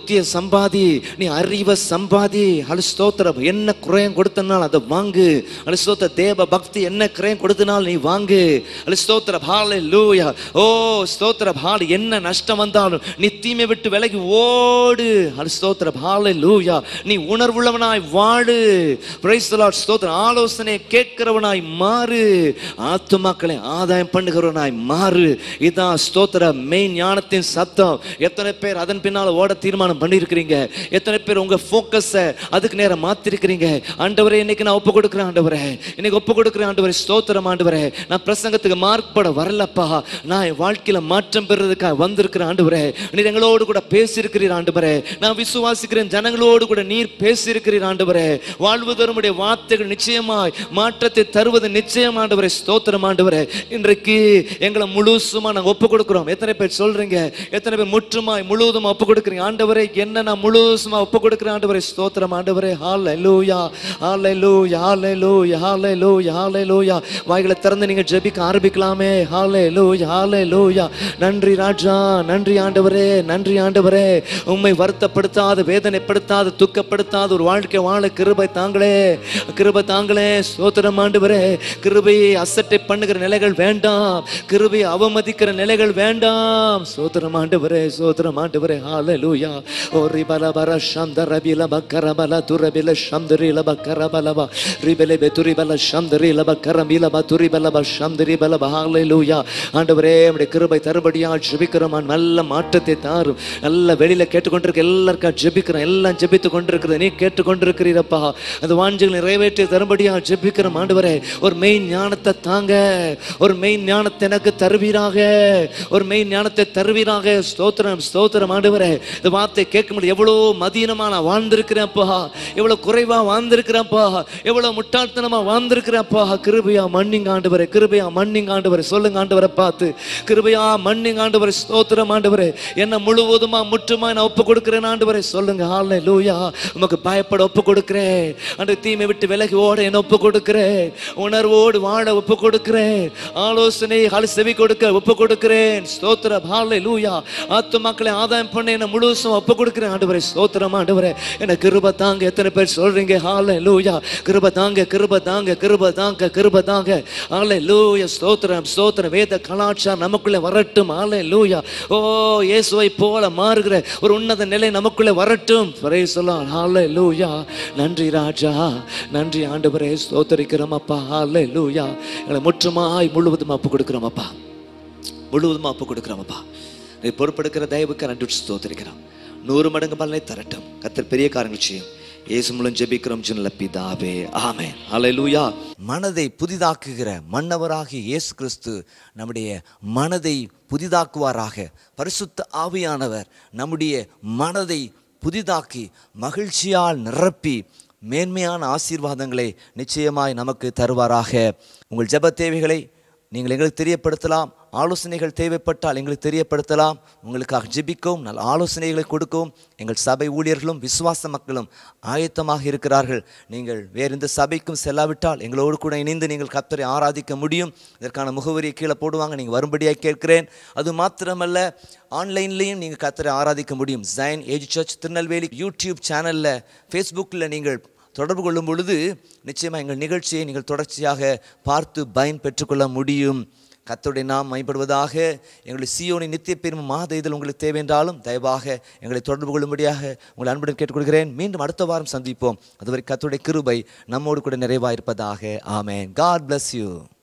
புத்திய சம்பாதி நீ அறிவை சம்பாதி அலு ஸ்தோத்திரம் என்ன குறையம் கொடுத்தனால் அதை வாங்கு அலு ஸ்தோத்திர தேவ பக்தி என்ன குறையம் கொடுத்தனால் நீ வாங்கு அலு ஸ்தோத்திர பாலை லூயா ஓ ஸ்தோத்திர பால் என்ன நஷ்டம் வந்தாலும் நீ தீமை விட்டு விலகி ஓடு அலு ஸ்தோத்திர பாலை லூயா நீ உணர்வுள்ளவனாய் வாழு பிரைஸ் ஸ்தோத்திர ஆலோசனை கேட்கிறவனாய் மாறு ஆத்துமாக்களை ஆதாயம் பண்ணுகிறவனாய் மாறு இதான் ஸ்தோத்திர மெயின் ஞானத்தின் சத்தம் எத்தனை பேர் அதன் பின்னால ஓட தீர்மானம் பண்ணியிருக்கிறீங்க எத்தனை பேர் உங்க ஃபோக்கஸை அதுக்கு நேரம் மாத்திருக்கிறீங்க ஆண்டவரே இன்னைக்கு நான் ஒப்பு கொடுக்குறேன் ஆண்டவரே இன்னைக்கு ஒப்பு கொடுக்குறேன் ஆண்டவரே ஸ்தோத்திரம் ஆண்டவரே நான் பிரசங்கத்துக்கு மார்க் பட வரலப்பா நான் என் வாழ்க்கையில மாற்றம் பெறுறதுக்காக வந்திருக்கிறேன் ஆண்டவரே நீர் எங்களோடு கூட பேசியிருக்கிறீர் ஆண்டவரே நான் விசுவாசிக்கிறேன் ஜனங்களோடு கூட நீர் பேசியிருக்கிறீர் ஆண்டவரே வாழ்வு தருமுடைய வார்த்தைகள் நிச்சயமாய் மாற்றத்தை தருவது நிச்சயம் ஆண்டவரே ஸ்தோத்திரம் ஆண்டவரே இன்றைக்கு எங்களை முழுசுமா நாங்க ஒப்பு கொடுக்கிறோம் எத்தனை பேர் சொல்றீங்க எத்தனை பேர் முற்றுமாய் முழுவதுமா ஒப்பு கொடுக்குறீங்க ஆண்டவரே என்ன நான் முழுசுமா ஒப்பு கொடுக்கிறேன் ஆண்டவரே ஸ்தோத்திரம் ஆண்டவரே ஹalleluya ஹalleluya ஹalleluya ஹalleluya ஹalleluya வாய்களை திறந்து நீங்க ஜெபிக்க ஆரம்பிக்கலாமே ஹalleluya ஹalleluya நன்றி ராஜா நன்றி ஆண்டவரே நன்றி ஆண்டவரே உம்மை வருத்தப்படுத்தாத வேதனைப்படுத்தாத துக்கப்படுத்தாத ஒரு வாழ்க்கை வாழ கிருபை தாங்களே கிருபை தாங்களே ஸ்தோத்திரம் ஆண்டவரே கிருபையை அசட்டை பண்ணுகிற நிலைகள் வேண்டாம் கிருபையை அவமதிக்கிற நிலைகள் வேண்டாம் சோத்திரம் ஆண்டவரே சோத்திரம் ஆண்டவரே ஹalleluya ஓ ரிபல பர சந்த ரபில பக்கர பல துரபில சந்தரி லப கரபலப ரிபல பெதுரி பல சந்தரி லப கரமில ப துரி பல ப சந்தரி பல ப ஹalleluya ஆண்டவரே உம்முடைய கிருபை தருபடியா ஜெபிக்கிறோம் நல்ல மாற்றத்தை தாரும் நல்ல வெளியில கேட்டுக்கொண்டிருக்க எல்லாருக்கா ஜெபிக்கிறோம் எல்லாம் ஜெபித்து கொண்டிருக்கிறது நீ கேட்டுக்கொண்டிருக்கிறீரப்பா அந்த வாஞ்சிகளை நிறைவேற்றி தரும்படியா ஜெபிக்கிறோம் ஆண்டவரே ஒரு மெயின் ஞானத்தை தாங்க ஒரு மெயின் ஞானத்தை எனக்கு தருவீராக ஒரு மெயின் ஞானத்தை தருவீராக ஸ்தோத்திரம் ஸ்தோத்திரம் ஆண்டவரே இந்த வார்த்தை கேட்க முடியும் எவ்வளோ மதீனமா நான் வாழ்ந்திருக்கிறேன்ப்பா எவ்வளோ குறைவா வாழ்ந்திருக்கிறேன்ப்பா எவ்வளோ முட்டாள்தனமா வாழ்ந்திருக்கிறேன்ப்பா கிருபையா மன்னிங்க ஆண்டவரே கிருபையா மன்னிங்க ஆண்டவரே சொல்லுங்க ஆண்டவரை பார்த்து கிருபையா மன்னிங்க ஆண்டவரே ஸ்தோத்திரம் ஆண்டவரே என்ன முழுவதுமா முற்றுமா நான் ஒப்பு கொடுக்கிறேன் ஆண்டவரே சொல்லுங்க ஹாலே லூயா உமக்கு பயப்பட ஒப்பு கொடுக்கிறேன் அந்த தீமை விட்டு விலகி ஓட என்ன ஒப்பு கொடுக்கிறேன் உணர்வோடு வாழ ஒப்பு கொடுக்கிறேன் ஆலோசனை ஹால் செவி கொடுக்க ஒப்பு கொடுக்கிறேன் ஸ்தோத்திரம் ஹாலே லூயா ஆத்துமாக்களை ஆதாயம் பண்ண என்ன முழுசும் ஒப்பு கொடுக்கிறேன் ஆண்டவரே ஸ்தோத்திரம் ஆண்டவரே என்ன கிருப தாங்க எத்தனை பேர் சொல்றீங்க ஹாலே லூயா கிருப தாங்க கிருப தாங்க கிருப தாங்க கிருப தாங்க ஹாலே லூயா ஸ்தோத்திரம் ஸ்தோத்திரம் வேத கலாச்சாரம் நமக்குள்ளே வரட்டும் ஹாலே லூயா ஓ இயேசுவை போல மாறுகிற ஒரு உன்னத நிலை நமக்குள்ளே வரட்டும் வரை சொல்லலாம் ஹாலே லூயா நன்றி ராஜா நன்றி ஆண்டவரே ஸ்தோத்தரிக்கிறோம் அப்பா ஹாலே லூயா எங்களை முற்றுமாய் முழுவதும் அப்பு கொடுக்கிறோம் அப்பா முழுவதும் அப்பு கொடுக்கிறோம் அப்பா நீ பொறுப்பெடுக்கிற தயவுக்கு நன்றி ஸ்தோத்தரிக்கிறோம் நூறு மடங்கு பலனை தரட்டும் கத்தர் பெரிய காரியங்கள் செய்யும் இயேசு மூலம் ஜெபிக்கிறோம் ஜுன்ல பிதாவே ஆமென் ஹalleluya மனதை புதிதாக்குகிற மன்னவராகிய இயேசு கிறிஸ்து நம்முடைய மனதை புதிதாக்குவாராக பரிசுத்த ஆவியானவர் நம்முடைய மனதை புதிதாக்கி மகிழ்ச்சியால் நிரப்பி மேன்மையான ஆசீர்வாதங்களை நிச்சயமாய் நமக்கு தருவாராக உங்கள் ஜெப தேவைகளை நீங்கள் எங்களுக்கு தெரியப்படுத்தலாம் ஆலோசனைகள் தேவைப்பட்டால் எங்களுக்கு தெரியப்படுத்தலாம் உங்களுக்காக ஜெபிக்கவும் நல்ல ஆலோசனைகளை கொடுக்கவும் எங்கள் சபை ஊழியர்களும் விசுவாச மக்களும் ஆயத்தமாக இருக்கிறார்கள் நீங்கள் வேறு எந்த சபைக்கும் செல்லாவிட்டால் எங்களோடு கூட இணைந்து நீங்கள் கத்தரை ஆராதிக்க முடியும் இதற்கான முகவரியை கீழே போடுவாங்க நீங்கள் வரும்படியாக கேட்கிறேன் அது மாத்திரமல்ல ஆன்லைன்லேயும் நீங்கள் கத்தரை ஆராதிக்க முடியும் Zion age church Tirunelveli YouTube சேனலில் ஃபேஸ்புக்கில் நீங்கள் தொடர்பு கொள்ளும் பொழுது நிச்சயமாக எங்கள் நிகழ்ச்சியை நீங்கள் தொடர்ச்சியாக பார்த்து பயன் பெற்றுக்கொள்ள முடியும் கத்தருடைய நாம் மைப்படுவதாக எங்களுடைய சியோனி நித்திய பெருமை மாத இதழ் உங்களுக்கு தேவை என்றாலும் தயவாக எங்களை தொடர்பு கொள்ளும்படியாக உங்களை அன்புடன் கேட்டுக்கொள்கிறேன் மீண்டும் அடுத்த வாரம் சந்திப்போம் அதுவரை கத்தருடைய கிருபை நம்மோடு கூட நிறைவாயிருப்பதாக ஆமென் காட் bless யூ